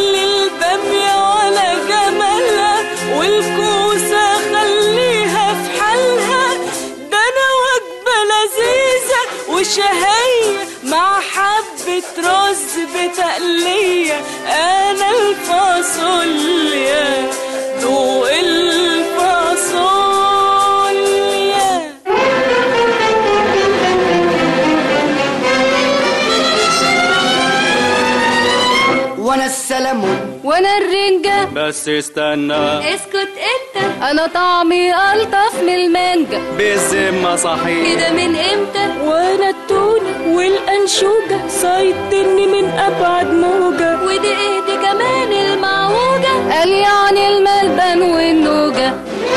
لي البامية ولا جمالها والكوسة خليها في حالها ده أنا وجبة لذيذة وشهية مع حبة رز بتقلية أنا الفاصوليا دوق الفاصوليا وانا السلمون وانا الرنجة بس استنى اسكت انت انا طعمي الطف من المانجا بالذمة صحيح كده من امتى وانا التونة والانشوجة صيدني من ابعد موجة ودي ايه دي كمان المعوجة قال يعني الملبن والنوجة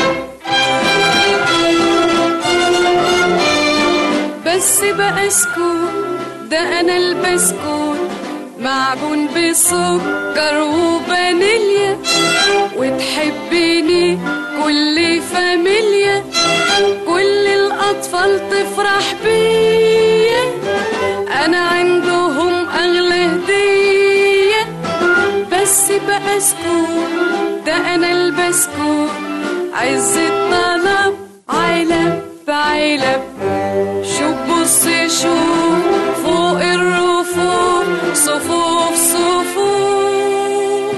بس بقى اسكت ده انا البسكوت معجون بسكر وفانيليا وتحبني كل فاميليا كل الاطفال تفرح بيا انا عندهم اغلى هديه بس بقى اسكت ده انا البسكوت عز الطلب علب بعلب شوف بص شوف فوق الرفوف صفوف صفوف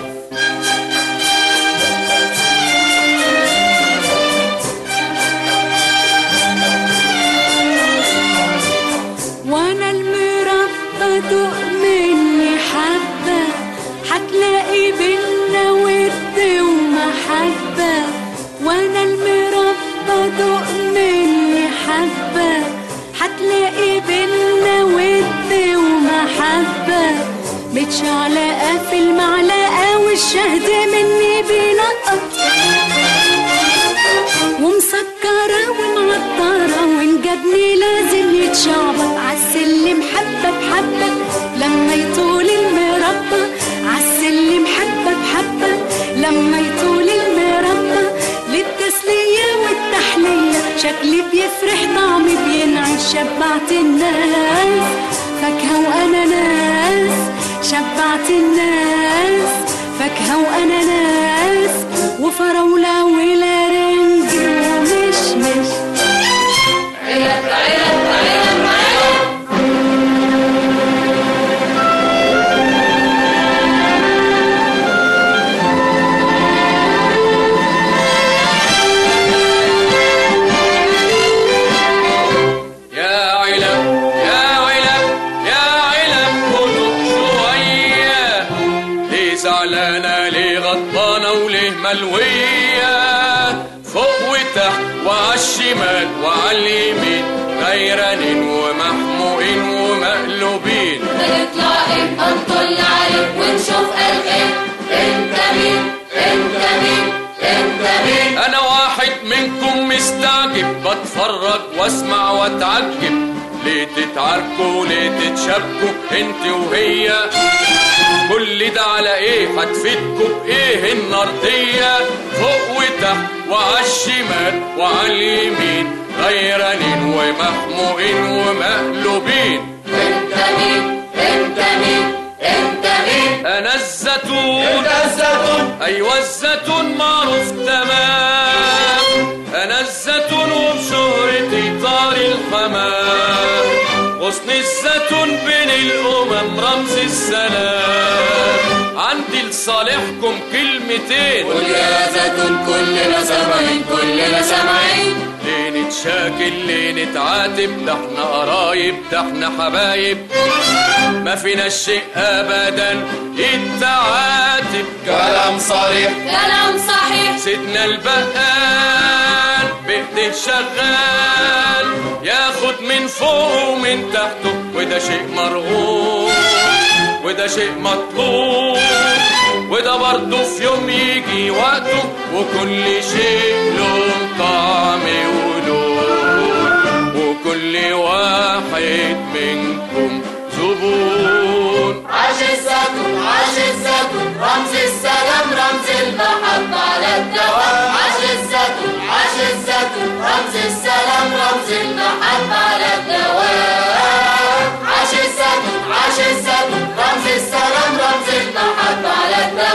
وانا المربى دوق مني حبة هتلاقي بينا ود ومحبة وانا المربى دوق مني حبة هتلاقي بينا ود ومحبة متشعلقة في المعلقة والشهد مني بينقط ومسكرة ومعطرة وانجبني لازم يتشعبط عالسلم حبة بحبة لما يطول المربى عالسلم حبة بحبة لما يطول المربى للتسلية والتحلية شكلي بيفرح طعمي بينعش شبعت الناس فاكهة وأناناس شبعت الناس فاكهة وأناناس وفراولة ولارنج ومشمش علب علب علب علب يا علب يا علب يا علب خدوا شوية ليه زعلانة ليه غضبانة وليه ملوية فوق وتحت وعالشمال وعاليمين غيرانين ومحموقين ومقلوبين نطلع امتى نطل عليك ونشوف قال ايه انت مين انت مين انت مين انا واحد منكم مستعجب بتفرج واسمع واتعجب ليه تتعاركوا ليه تتشابكوا انت وهي كل ده على ايه هتفيدكوا بايه النردية فوق وتحت وعالشمال وعاليمين غيرانين ومحموقين ومقلوبين انت مين انت مين انت مين انا الزيتون انت الزيتون ايوه الزيتون معروف تمام انا الزيتون وبشهرتي طار الحمام غصن الزيتون بين الامم رمز السلام عندي لصالحكم كلمتين قول يا زيتون كلنا سامعين كلنا سامعين ليه نتشاكل ليه نتعاتب ده احنا قرايب ده احنا حبايب ما فينا شيء ابدا يتعاتب كلام صريح كلام صحيح سيدنا البقال بإيديه شغال ياخد من فوق ومن تحته وده شيء مرغوب وده شيء مطلوب وده برضه في يوم يجي وقته وكل شيء له طعم ولون وكل واحد منكم زبون عاش الزيتون عاش الزيتون رمز السلام رمز المحبة على الدوام عاش الزيتون عاش الزيتون رمز السلام رمز المحبة على الدوام عاش الزيتون عاش الزيتون رمز السلام رمز المحبة على الدوام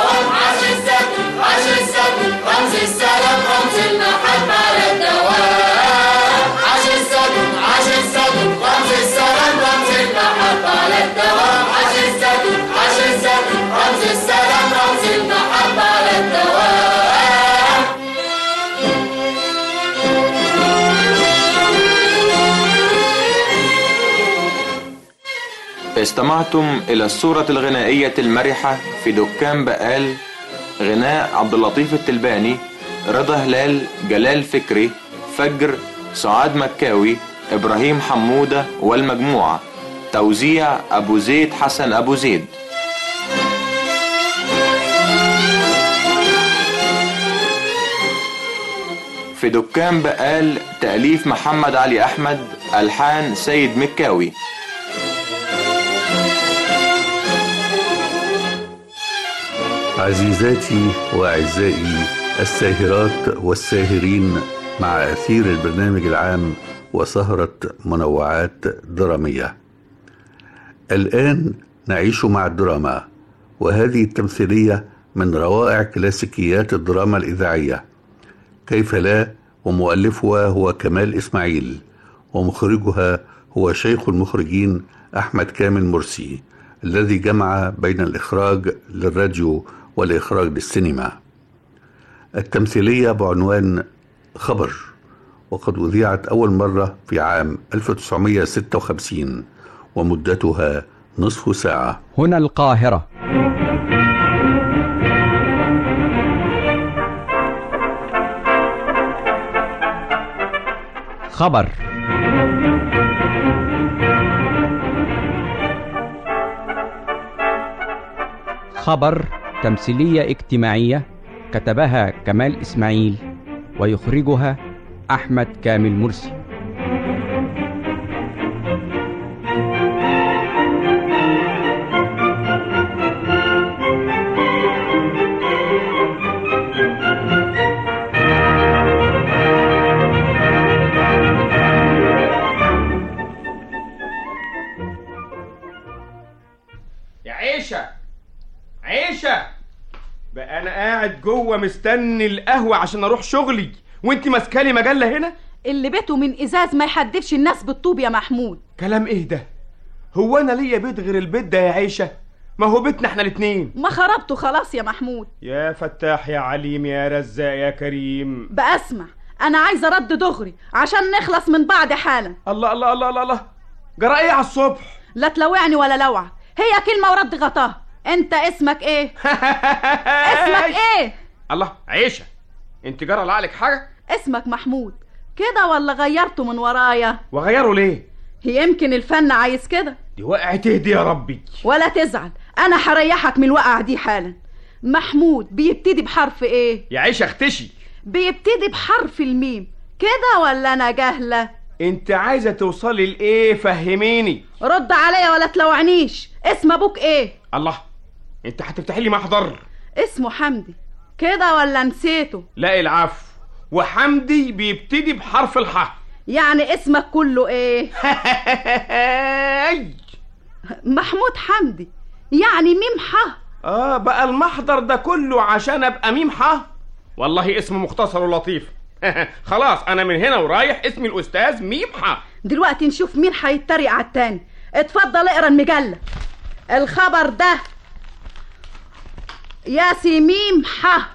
استمعتم إلى الصورة الغنائية المرحة في دكان بقال غناء عبد اللطيف التلباني رضا هلال جلال فكري فجر سعاد مكاوي إبراهيم حمودة والمجموعة توزيع أبو زيد حسن أبو زيد في دكان بقال تأليف محمد علي أحمد ألحان سيد مكاوي عزيزاتي وأعزائي الساهرات والساهرين مع أثير البرنامج العام وسهرة منوعات درامية الآن نعيش مع الدراما وهذه التمثيلية من روائع كلاسيكيات الدراما الإذاعية كيف لا ومؤلفها هو كمال إسماعيل ومخرجها هو شيخ المخرجين أحمد كامل مرسي الذي جمع بين الإخراج للراديو والإخراج للسينما التمثيلية بعنوان خبر وقد أذيعت أول مرة في عام 1956 ومدتها نصف ساعة هنا القاهرة خبر خبر تمثيلية اجتماعية كتبها كمال إسماعيل ويخرجها أحمد كامل مرسي يا عيشة عيشة بقى انا قاعد جوه مستني القهوة عشان اروح شغلي وانت ماسكالي مجلة هنا اللي بيته من ازاز ما يحدفش الناس بالطوب يا محمود كلام ايه ده هو انا ليا بيت غير البيت ده يا عيشة ما هو بيتنا احنا الاتنين ما خربته خلاص يا محمود يا فتاح يا عليم يا رزاق يا كريم بقى اسمع انا عايزه رد دغري عشان نخلص من بعض حالا الله الله الله الله الله جرى ايه على الصبح لا تلوعني ولا لوعك هي كلمه ورد غطاها انت اسمك ايه اسمك ايه الله عيشة انت جرى لعقلك حاجة اسمك محمود كده ولا غيرته من ورايا وغيره ليه يمكن الفن عايز كده دي وقعة تهدي يا ربي ولا تزعل انا هريحك من الوقعه دي حالا محمود بيبتدي بحرف ايه يا عيشة اختشي بيبتدي بحرف الميم كده ولا انا جاهله انت عايزة توصلي لايه فهميني رد عليا ولا تلوعنيش اسم ابوك ايه الله انت هتفتحي لي محضر اسمه حمدي كده ولا نسيته لا العفو وحمدي بيبتدي بحرف الحاء يعني اسمك كله ايه محمود حمدي يعني ميم ح اه بقى المحضر ده كله عشان ابقى ميم ح والله اسم مختصر ولطيف خلاص انا من هنا ورايح اسمي الاستاذ ميم ح دلوقتي نشوف مين هيتريق على التاني اتفضل اقرا المجله الخبر ده يا سي ميم ح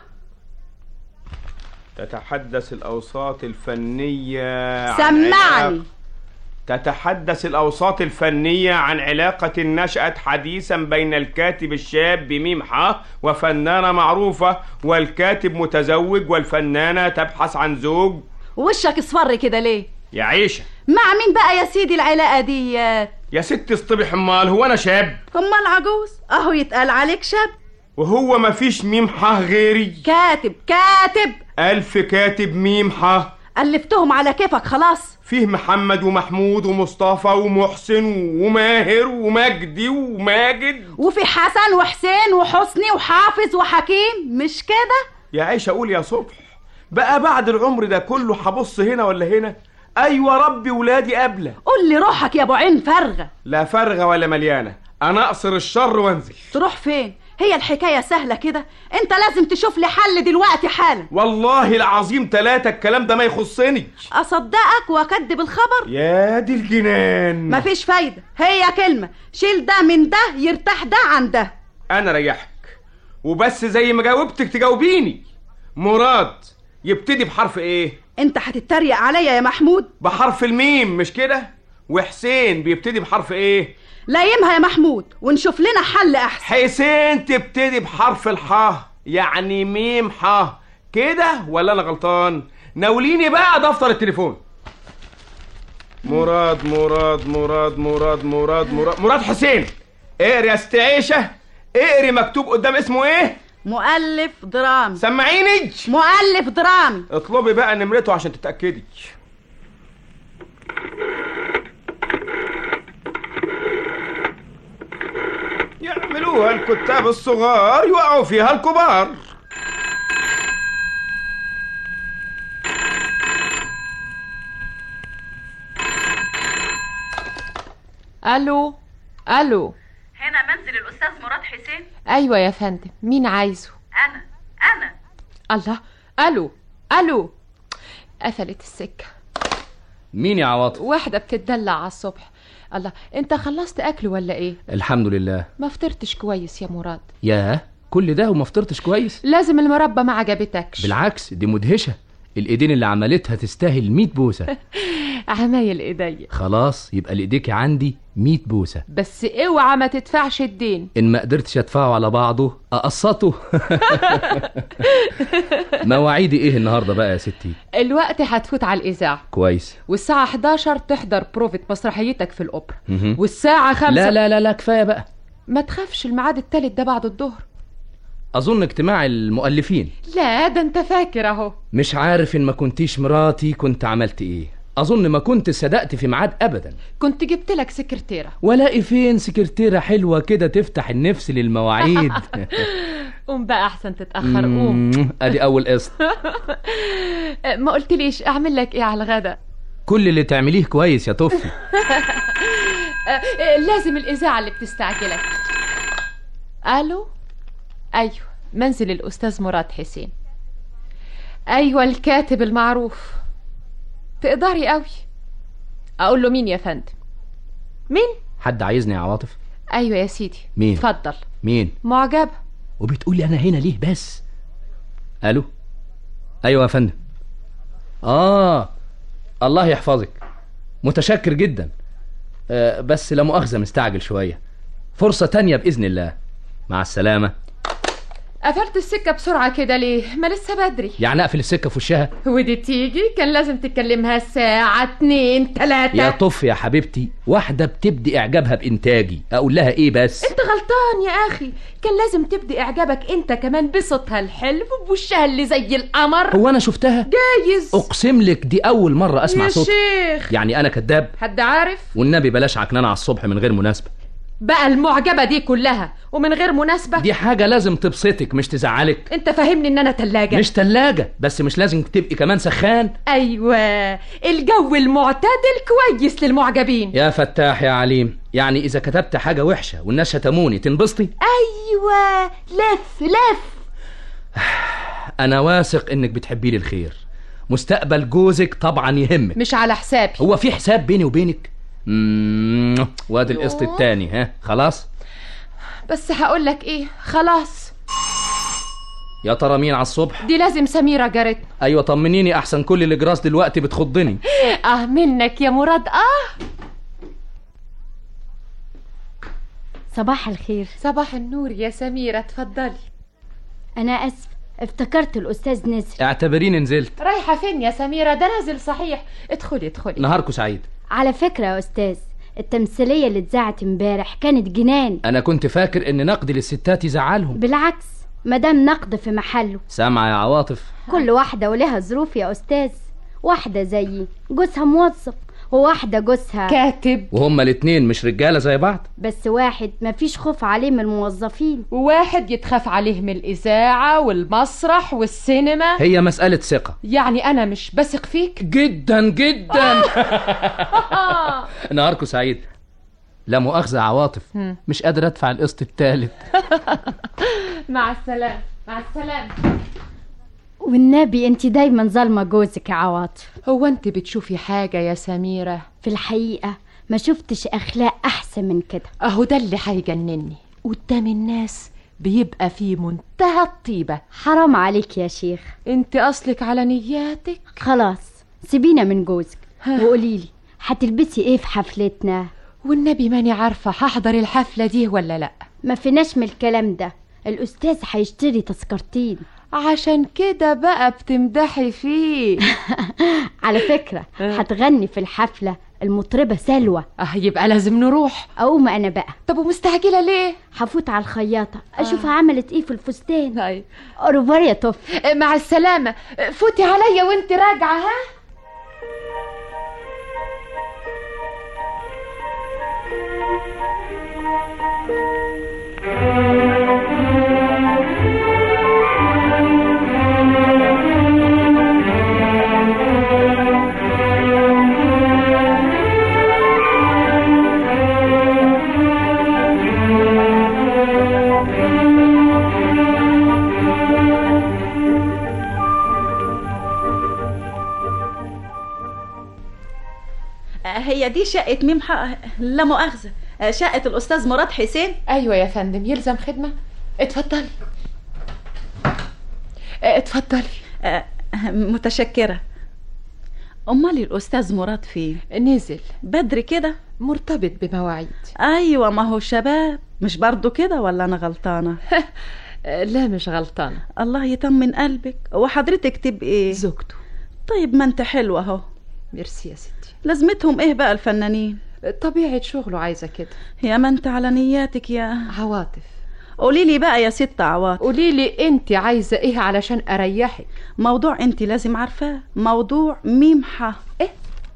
تتحدث الأوساط الفنية عن سمعني. علاقة- تتحدث الأوساط الفنية عن علاقة نشأت حديثا بين الكاتب الشاب بميم ح وفنانة معروفة والكاتب متزوج والفنانة تبحث عن زوج وشك اصفر كده ليه يا عيشة مع مين بقى يا سيدي العلاقه دي يا ست اصطبح امال هو انا شاب امال عجوز اهو يتقال عليك شاب وهو مفيش ميم ح غيري كاتب كاتب ألف كاتب ميم ح ألفتهم على كيفك خلاص فيه محمد ومحمود ومصطفى ومحسن وماهر ومجدي وماجد وفي حسن وحسين وحسني وحافظ وحكيم مش كده يا عيشة قول يا صبح بقى بعد العمر ده كله هبص هنا ولا هنا ايوه ربي ولادي قبله قول لي روحك يا ابو عين فارغه لا فارغه ولا مليانه انا اقصر الشر وانزل تروح فين هي الحكايه سهله كده انت لازم تشوف لي حل دلوقتي حالا والله العظيم ثلاثة الكلام ده ما يخصني اصدقك واكدب الخبر يا دي الجنان مفيش فايده هي كلمه شيل ده من ده يرتاح ده عن ده انا ريحك وبس زي ما جاوبتك تجاوبيني مراد يبتدي بحرف ايه انت هتتريق عليا يا محمود بحرف الميم مش كده وحسين بيبتدي بحرف ايه لايمها يا محمود ونشوف لنا حل احسن حسين تبتدي بحرف الحاء يعني ميم حاء كده ولا انا غلطان ناوليني بقى دفتر التليفون مراد مراد مراد مراد مراد مراد مراد حسين اقري يا ست عيشه اقري مكتوب قدام اسمه ايه مؤلف درامي سمعيني مؤلف درامي اطلبي بقى نمرته عشان تتاكدي يعملوها الكتاب الصغار يوقعوا فيها الكبار الو الو هنا منزل الاستاذ مراد حسين ايوه يا فندم مين عايزه انا انا الله الو الو قفلت السكه مين يا عواطف واحده بتدلع على الصبح الله انت خلصت اكل ولا ايه الحمد لله ما فطرتش كويس يا مراد ياه كل ده وما فطرتش كويس لازم المربى ما عجبتكش بالعكس دي مدهشه الايدين اللي عملتها تستاهل 100 بوسه عمايل ايديا خلاص يبقى لايديك عندي 100 بوسه بس اوعى ما تدفعش الدين ان ما قدرتش ادفعه على بعضه اقسطه مواعيدي ايه النهارده بقى يا ستي الوقت هتفوت على الاذاعه كويس والساعه 11 تحضر بروفة مسرحيتك في الاوبرا مهم. والساعه 5 لا لا لا لا كفايه بقى ما تخافش الميعاد التالت ده بعد الظهر اظن اجتماع المؤلفين لا ده انت فاكر اهو مش عارف ان ما كنتيش مراتي كنت عملت ايه اظن ما كنت صدقت في ميعاد ابدا كنت جبت لك سكرتيره ولاقي فين سكرتيره حلوه كده تفتح النفس للمواعيد قوم بقى احسن تتاخر قوم مم، ادي اول قسط ما قلتليش اعمل لك ايه على الغدا كل اللي تعمليه كويس يا طفي لازم الاذاعه اللي بتستعجلك الو ايوه منزل الاستاذ مراد حسين ايوه الكاتب المعروف تقدري قوي اقول له مين يا فندم مين حد عايزني يا عواطف ايوه يا سيدي مين؟ اتفضل مين معجبه وبتقولي انا هنا ليه بس الو ايوه يا فندم اه الله يحفظك متشكر جدا آه بس لا مؤاخذه مستعجل شويه فرصه تانية باذن الله مع السلامه قفلت السكه بسرعه كده ليه ما لسه بدري يعني اقفل السكه في وشها ودي تيجي كان لازم تكلمها الساعة اتنين تلاتة يا طف يا حبيبتي واحده بتبدي اعجابها بانتاجي اقول لها ايه بس انت غلطان يا اخي كان لازم تبدي اعجابك انت كمان بصوتها الحلو وبوشها اللي زي القمر هو انا شفتها جايز اقسم لك دي اول مره اسمع يا صوت شيخ يعني انا كذاب حد عارف والنبي بلاش عكنانه على الصبح من غير مناسبه بقى المعجبة دي كلها ومن غير مناسبة دي حاجه لازم تبسطك مش تزعلك انت فاهمني ان انا تلاجة مش تلاجة بس مش لازم تبقي كمان سخان ايوه الجو المعتدل كويس للمعجبين يا فتاح يا عليم يعني اذا كتبت حاجه وحشه والناس شتموني تنبسطي ايوه لف لف انا واثق انك بتحبي لي الخير مستقبل جوزك طبعا يهمك مش على حسابي هو في حساب بيني وبينك مم، وادي القسط التاني ها خلاص بس هقول لك ايه خلاص يا ترى مين على الصبح دي لازم سميرة جارتنا ايوه طمنيني احسن كل الاجراس دلوقتي بتخضني اه منك يا مراد اه صباح الخير صباح النور يا سميرة اتفضلي أنا أسف افتكرت الأستاذ نزل اعتبريني نزلت رايحة فين يا سميرة ده نازل صحيح ادخلي ادخلي نهاركم سعيد على فكرة يا أستاذ التمثيلية اللي اتذاعت امبارح كانت جنان انا كنت فاكر ان نقد للستات يزعلهم بالعكس مدام نقد في محله سامعه يا عواطف كل واحدة ولها ظروف يا أستاذ واحدة زيي جوزها موظف وواحدة جوزها كاتب وهما الاتنين مش رجاله زي بعض بس واحد مفيش خوف عليه من الموظفين وواحد يتخاف عليه من الإذاعة والمسرح والسينما هي مساله ثقه يعني أنا مش بثق فيك جدا جدا نهاركم سعيد لا مؤاخذه يا عواطف هم. مش قادر ادفع القسط التالت مع السلامة مع السلامة والنبي انت دايما ظالمة جوزك يا عواطف هو انت بتشوفي حاجة يا سميرة في الحقيقة ما شفتش أخلاق أحسن من كده أهو ده اللي هيجنني قدام الناس بيبقى في منتهى الطيبة حرام عليك يا شيخ انت أصلك على نياتك خلاص سيبينا من جوزك وقوليلي هتلبسي ايه في حفلتنا والنبي ماني عارفة هحضر الحفلة دي ولا لأ ما فيناش من الكلام ده الأستاذ هيشتري تذكرتين عشان كده بقى بتمدحي فيه على فكرة هتغني في الحفلة المطربة سلوى اه يبقى لازم نروح أقوم أنا بقى طب ومستعجلة ليه؟ هفوت على الخياطة أشوفها عملت إيه في الفستان أي أوروفار يا طف مع السلامة فوتي عليا وانت راجعة ها آه، هي دي شقة ميم حق لا مؤاخذة آه، شقة الأستاذ مراد حسين أيوة يا فندم يلزم خدمة اتفضلي آه، اتفضلي آه، متشكرة أمال الأستاذ مراد فين؟ نزل بدري كده مرتبط بمواعيد أيوة ما هو شباب مش برضو كده ولا أنا غلطانة؟ لا مش غلطانة الله يطمن قلبك وحضرتك تبقي زوجته طيب ما انت حلوة اهو ميرسي يا ستي لازمتهم ايه بقى الفنانين طبيعة شغله عايزة كده يا ما انت على نياتك يا عواطف قولي لي بقى يا ست عواطف قولي لي انت عايزة ايه علشان اريحك موضوع انت لازم عارفاه موضوع ميمحة ايه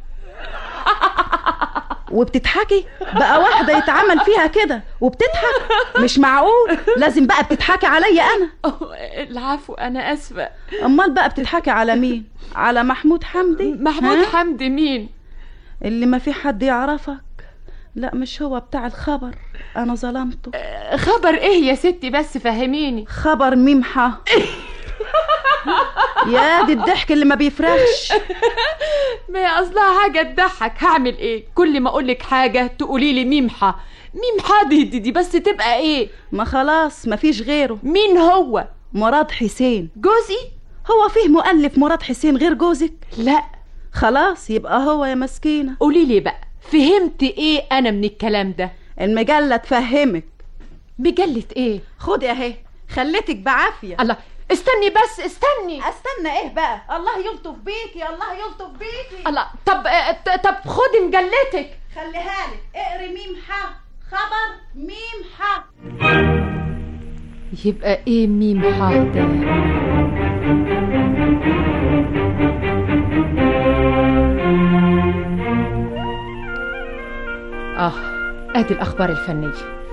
وبتضحكي بقى واحدة يتعمل فيها كده وبتضحك مش معقول لازم بقى بتضحكي عليا انا العفو انا اسفة امال بقى بتضحكي على مين على محمود حمدي محمود ها؟ حمدي مين اللي ما في حد يعرفك لا مش هو بتاع الخبر انا ظلمته خبر ايه يا ستي بس فهميني خبر ميمحة يا دي الضحك اللي ما بيفرغش ما هي اصلها حاجة تضحك هعمل ايه كل ما اقولك حاجة تقولي لي ميمحة ميمحة دي, دي دي بس تبقى ايه ما خلاص مفيش غيره مين هو مراد حسين جوزي هو فيه مؤلف مراد حسين غير جوزك لا خلاص يبقى هو يا مسكينة قولي لي بقى فهمت ايه انا من الكلام ده المجلة تفهمك مجلة ايه خدي اهي خليتك بعافية الله استني بس استني استنى ايه بقى الله يلطف بيكي الله يلطف بيكي الله طب آه، ت- طب خدي مجلتك خليها لك اقري ميم ح خبر ميم ح يبقى ايه ميم حا ده اه ادي الاخبار الفنيه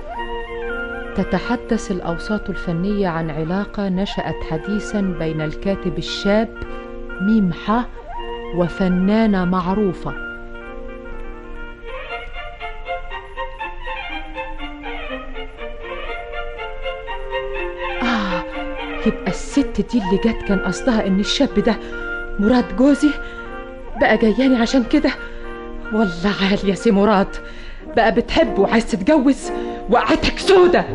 تتحدث الاوساط الفنيه عن علاقه نشات حديثا بين الكاتب الشاب ميم حا وفنانه معروفه آه يبقى الست دي اللي جت كان قصدها إن الشاب ده مراد جوزي بقى جاياني عشان كده والله عال يا سي مراد بقى بتحب وعايز تتجوز وقعتك سودة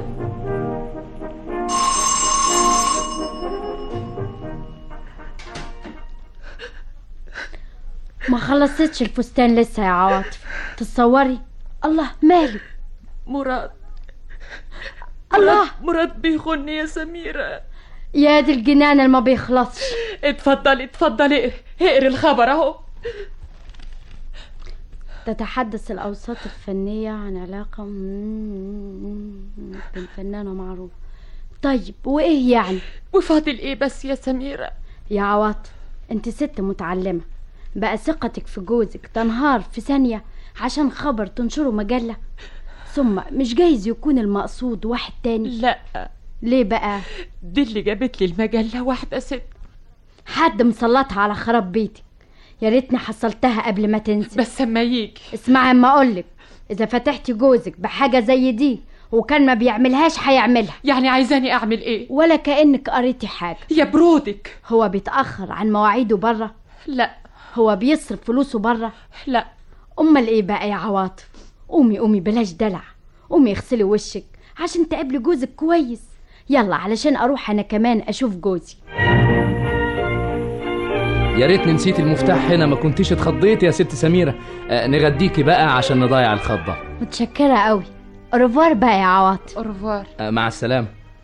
ما خلصتش الفستان لسه يا عواطف تتصوري الله ماله مراد الله مراد بيخوني يا سميرة يا دي الجنان اللي ما بيخلصش اتفضلي اتفضلي اقري اقري الخبر اهو تتحدث الأوساط الفنية عن علاقة بين فنانة معروفة طيب وإيه يعني؟ وفاضل ايه بس يا سميرة يا عواطف انت ست متعلمة بقى ثقتك في جوزك تنهار في ثانية عشان خبر تنشره مجلة ثم مش جايز يكون المقصود واحد تاني لا ليه بقى دي اللي جابت لي المجلة واحدة ست حد مسلطها على خراب بيتك يا ريتني حصلتها قبل ما تنسي بس اما يجي اسمعي اما اقولك اذا فتحتي جوزك بحاجة زي دي وكان ما بيعملهاش هيعملها يعني عايزاني اعمل ايه ولا كأنك قريتي حاجة يا برودك هو بيتأخر عن مواعيده بره لا هو بيصرف فلوسه بره لا امال ايه بقى يا عواطف قومي قومي بلاش دلع قومي اغسلي وشك عشان تقابلي جوزك كويس يلا علشان اروح انا كمان اشوف جوزي يا ريتني نسيت المفتاح هنا ما كنتيش اتخضيت يا ست سميرة آه نغديكي بقى عشان نضيع الخضة متشكرة قوي أوروفوار بقى يا عواطف أوروفوار آه مع السلامة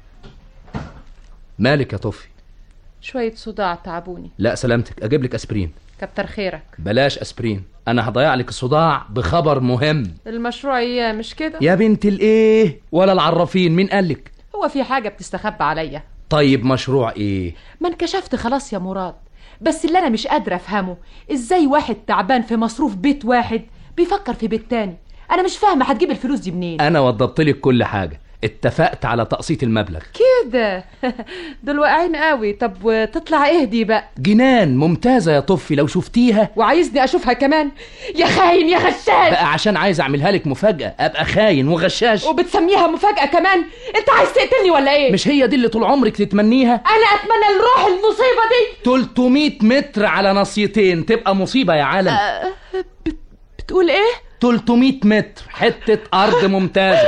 مالك يا طفي شوية صداع تعبوني لا سلامتك اجيب لك اسبرين كتر خيرك بلاش اسبرين انا هضيع لك الصداع بخبر مهم المشروع اياه مش كده يا بنت الايه ولا العرافين مين قالك هو في حاجة بتستخبى عليا طيب مشروع ايه ما انكشفت خلاص يا مراد بس اللي انا مش قادرة افهمه ازاي واحد تعبان في مصروف بيت واحد بيفكر في بيت تاني انا مش فاهمة هتجيب الفلوس دي منين انا وضبط لك كل حاجة اتفقت على تقسيط المبلغ كده دول واقعين قوي طب وتطلع ايه دي بقى جنان ممتازة يا طفي لو شفتيها وعايزني اشوفها كمان يا خاين يا غشاش بقى عشان عايز اعملها لك مفاجأة ابقى خاين وغشاش وبتسميها مفاجأة كمان انت عايز تقتلني ولا ايه مش هي دي اللي طول عمرك تتمنيها انا اتمنى نروح المصيبة دي 300 متر على نصيتين تبقى مصيبة يا عالم أه بت... بتقول ايه 300 متر حتة أرض ممتازة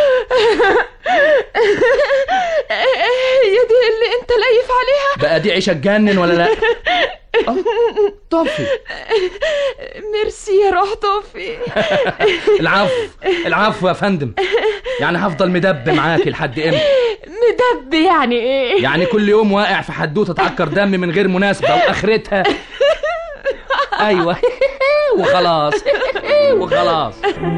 هي دي اللي انت لايف عليها بقى دي عيشة تجنن ولا لا طفي ميرسي يا روح طفي العفو العفو يا فندم يعني هفضل مدب معاكي لحد امتى مدب يعني ايه يعني كل يوم واقع في حدوته تعكر دم من غير مناسبة واخرتها ايوه وخلاص وخلاص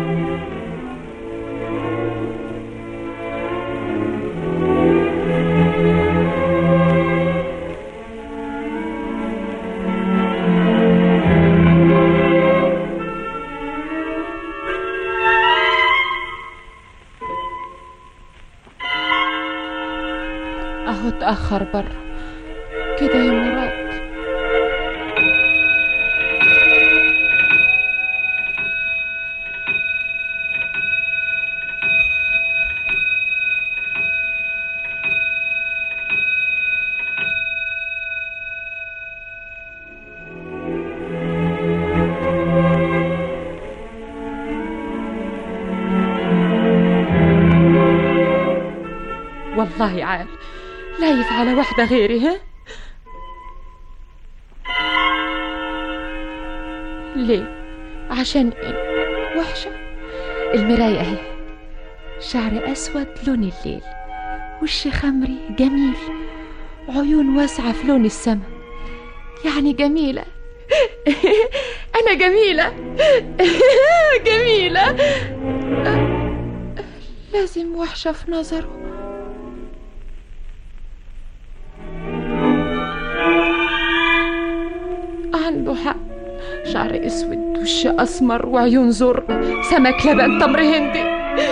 اهو اتأخر برا كده يا مراد والله عال لايف على واحدة غيري ها ليه عشان ايه وحشة المراية اهي شعر اسود لون الليل وش خمري جميل عيون واسعة في لون السما يعني جميلة أنا جميلة جميلة لازم وحشة في نظره عنده حق شعر اسود وش اسمر وعيون زر سمك لبن تمر هندي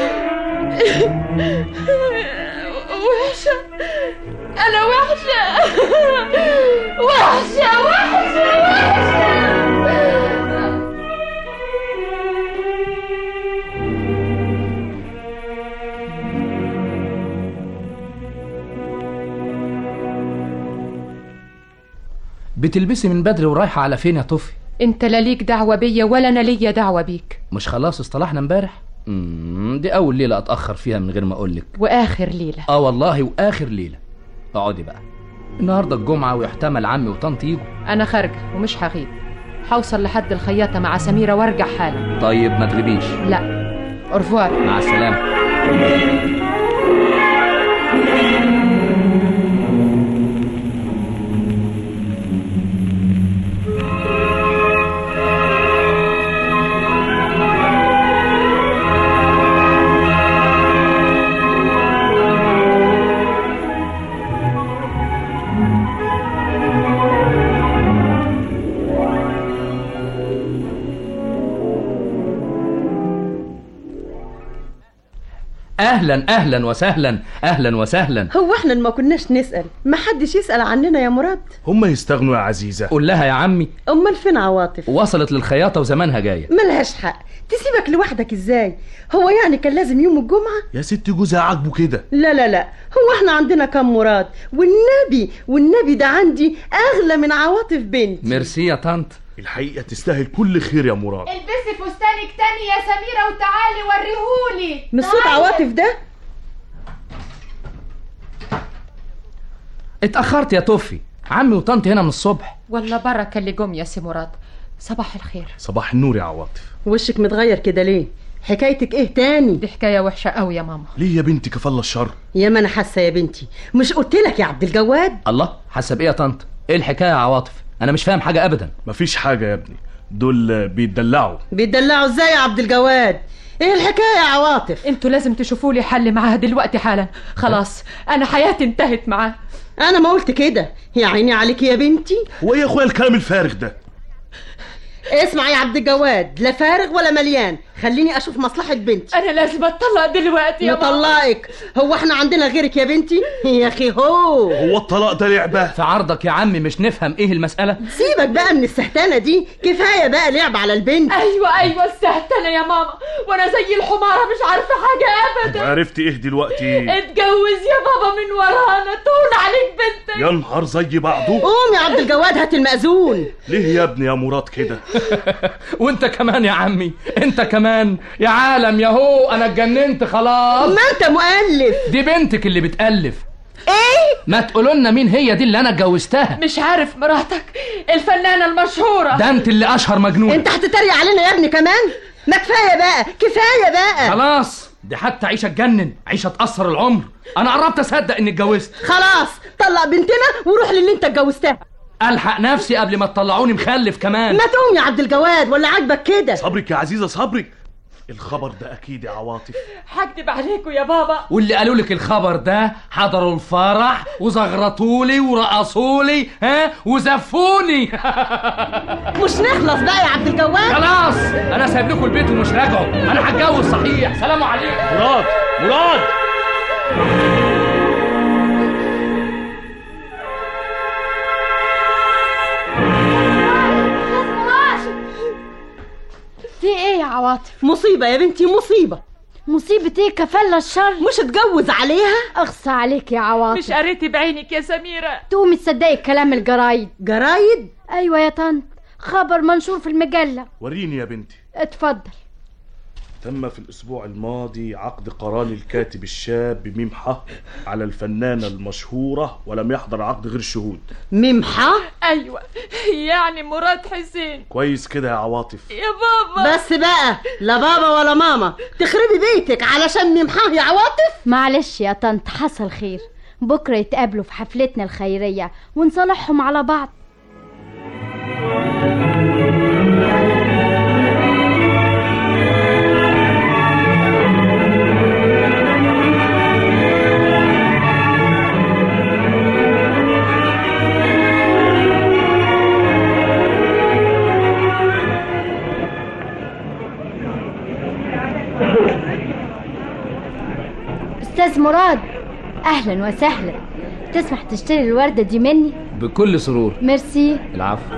وحشة أنا وحشة وحشة وحشة وحشة بتلبسي من بدري ورايحة على فين يا طفي انت لا ليك دعوة بيا ولا انا ليا دعوة بيك مش خلاص اصطلحنا امبارح مم، دي اول ليلة اتأخر فيها من غير ما اقولك واخر ليلة اه والله واخر ليلة اقعدي بقى النهاردة الجمعة ويحتمل عمي وطنط يجوا انا خارجة ومش هغيب هوصل لحد الخياطة مع سميرة وارجع حالا طيب ما تغيبيش لا اورفوار مع السلامة اهلا اهلا وسهلا اهلا وسهلا هو احنا ما كناش نسأل ما حدش يسأل عننا يا مراد هم يستغنوا يا عزيزة قول لها يا عمي امال فين عواطف وصلت للخياطة وزمانها جاية ملهاش حق تسيبك لوحدك ازاي هو يعني كان لازم يوم الجمعة يا ست جوزها عاجبه كده لا لا لا هو احنا عندنا كم مراد والنبي والنبي ده عندي اغلى من عواطف بنتي ميرسي يا طنط الحقيقة تستاهل كل خير يا مراد البسي فستانك تاني يا سميرة وتعالي وريهولي مش صوت عواطف ده اتأخرت يا طفي عمي وطنطي هنا من الصبح والله بركة اللي جم يا سي مراد صباح الخير صباح النور يا عواطف وشك متغير كده ليه حكايتك ايه تاني دي حكاية وحشة قوي يا ماما ليه يا بنتي كفالة الشر يا ما انا حاسه يا بنتي مش قلت لك يا عبد الجواد الله حسب ايه يا طنط ايه الحكايه يا عواطف انا مش فاهم حاجه ابدا مفيش حاجة يا ابني دول بيتدلعوا بيتدلعوا ازاي يا عبد الجواد ايه الحكايه يا عواطف انتوا لازم تشوفوا لي حل معاها دلوقتي حالا خلاص انا حياتي انتهت معاه انا ما قلت كده يا عيني عليك يا بنتي وايه يا اخويا الكلام الفارغ ده اسمع يا عبد الجواد لا فارغ ولا مليان خليني اشوف مصلحه بنتي انا لازم اتطلق دلوقتي يا ماما نطلقك هو احنا عندنا غيرك يا بنتي يا اخي هو هو الطلاق ده لعبة في عرضك يا عمي مش نفهم ايه المساله سيبك بقى من السهتانه دي كفايه بقى لعب على البنت ايوه ايوه السهتانة يا ماما وانا زي الحمارة مش عارفة حاجة ابدا عرفتي ايه دلوقتي اتجوز يا بابا من ورانا تهون عليك بنتك يا نهار زي بعضه قوم يا عبد الجواد هات المأذون ليه يا ابني يا مراد كده وانت كمان يا عمي انت كمان يا عالم يا هو انا اتجننت خلاص ما انت مؤلف دي بنتك اللي بتألف ايه ما تقولوا لنا مين هي دي اللي انا اتجوزتها مش عارف مراتك الفنانة المشهورة ده انت اللي اشهر مجنون انت هتتريق علينا يا ابني كمان ما كفايه بقى كفايه بقى خلاص دي حتى عيشه تجنن عيشه تاثر العمر انا قربت اصدق اني اتجوزت خلاص طلق بنتنا وروح للي انت اتجوزتها الحق نفسي قبل ما تطلعوني مخلف كمان ما تقوم يا عبد الجواد ولا عاجبك كده صبرك يا عزيزة صبرك الخبر ده اكيد يا عواطف هكدب عليكم يا بابا واللي قالوا لك الخبر ده حضروا الفرح وزغرطولي ورقصولي ها وزفوني مش نخلص بقى يا عبد الجواد خلاص انا سايب لكم البيت ومش راجعه انا هتجوز صحيح سلام عليكم مراد مراد في ايه يا عواطف مصيبه يا بنتي مصيبه مصيبة ايه كفالة الشر مش اتجوز عليها اخصى عليك يا عواطف مش قريتي بعينك يا سميرة تقومي تصدقي كلام الجرايد جرايد ايوه يا طنط خبر منشور في المجلة وريني يا بنتي اتفضل تم في الأسبوع الماضي عقد قران الكاتب الشاب بميم ح على الفنانة المشهورة ولم يحضر عقد غير شهود ممحى ايوه يعني مراد حسين كويس كده يا عواطف يا بابا بس بقى لا بابا ولا ماما تخربي بيتك علشان ممحاه يا عواطف معلش يا طنط حصل خير بكرة يتقابلوا في حفلتنا الخيرية ونصالحهم على بعض أستاذ مراد أهلا وسهلا تسمح تشتري الوردة دي مني بكل سرور ميرسي العفو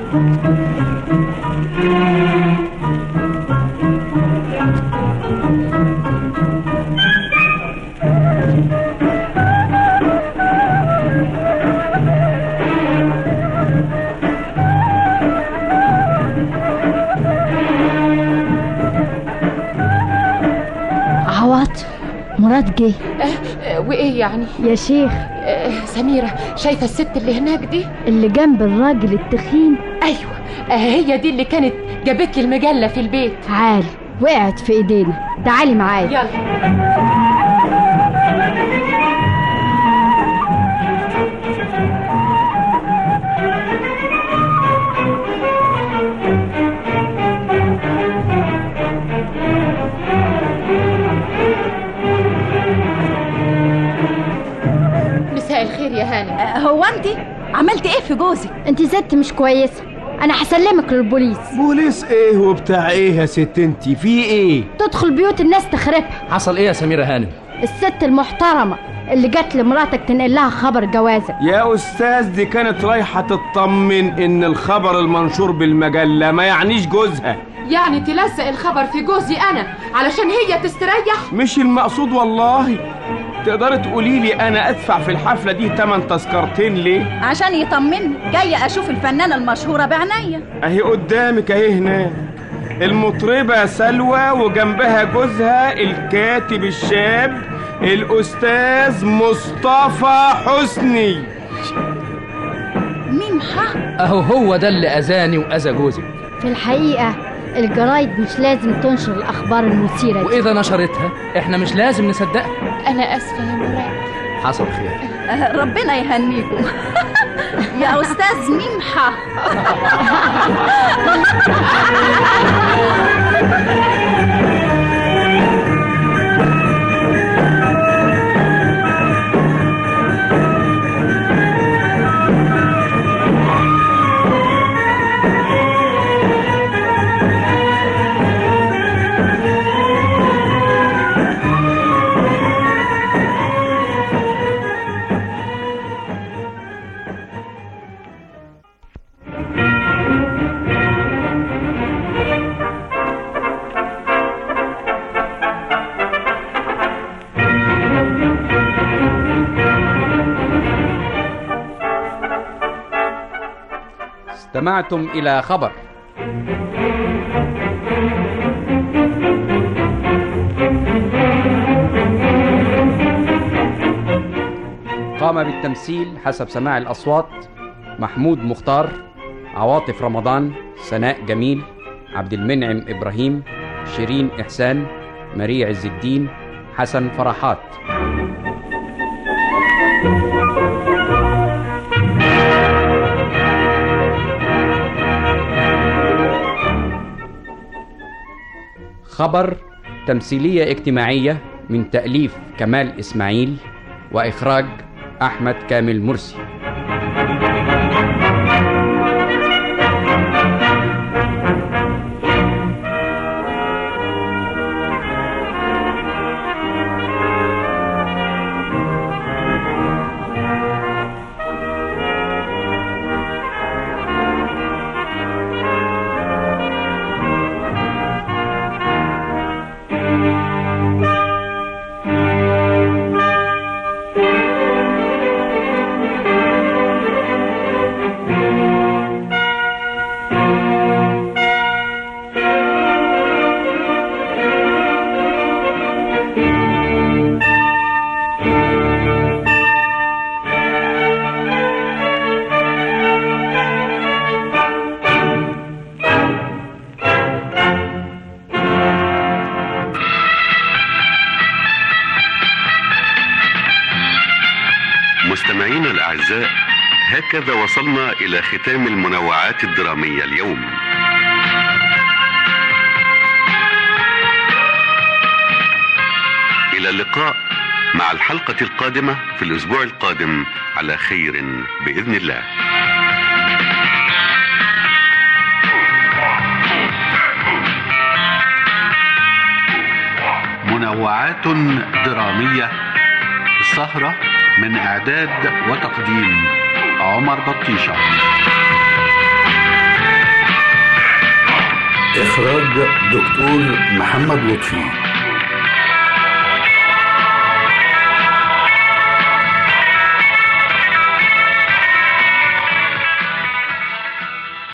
عواطف مراد جه آه، وايه يعني يا شيخ آه، سميرة شايفة الست اللي هناك دي اللي جنب الراجل التخين ايوه آه، هي دي اللي كانت جابت لي المجلة في البيت تعالي وقعت في ايدينا تعالي معايا يلا مساء الخير يا هانم هو انت عملت ايه في جوزك انت ست مش كويسة انا هسلمك للبوليس بوليس ايه وبتاع ايه يا ست انتي في ايه تدخل بيوت الناس تخربها حصل ايه يا سميرة هانم الست المحترمة اللي جت لمراتك تنقل لها خبر جوازك يا استاذ دي كانت رايحة تطمن ان الخبر المنشور بالمجلة ما يعنيش جوزها يعني تلزق الخبر في جوزي انا علشان هي تستريح مش المقصود والله تقدري تقولي لي انا ادفع في الحفلة دي تمن تذكرتين ليه عشان يطمني جايه اشوف الفنانه المشهوره بعينيا اهي قدامك اهي هناك المطربة سلوى وجنبها جوزها الكاتب الشاب الأستاذ مصطفى حسني مين ميمحة اهو هو ده اللي اذاني واذى جوزك في الحقيقة الجرايد مش لازم تنشر الأخبار المثيرة دي واذا نشرتها احنا مش لازم نصدقها أنا آسفة يا مراد حصل خير آه، ربنا يهنيكم يا أستاذ ميمحة استمعتم إلى خبر قام بالتمثيل حسب سماع الأصوات محمود مختار عواطف رمضان سناء جميل عبد المنعم إبراهيم شيرين إحسان مريع عز الدين حسن فرحات خبر تمثيلية اجتماعية من تأليف كمال إسماعيل وإخراج أحمد كامل مرسي مستمعينا الأعزاء هكذا وصلنا إلى ختام المنوعات الدرامية اليوم إلى اللقاء مع الحلقة القادمة في الأسبوع القادم على خير بإذن الله منوعات درامية السهرة من إعداد وتقديم عمر بطيشة إخراج دكتور محمد لطفي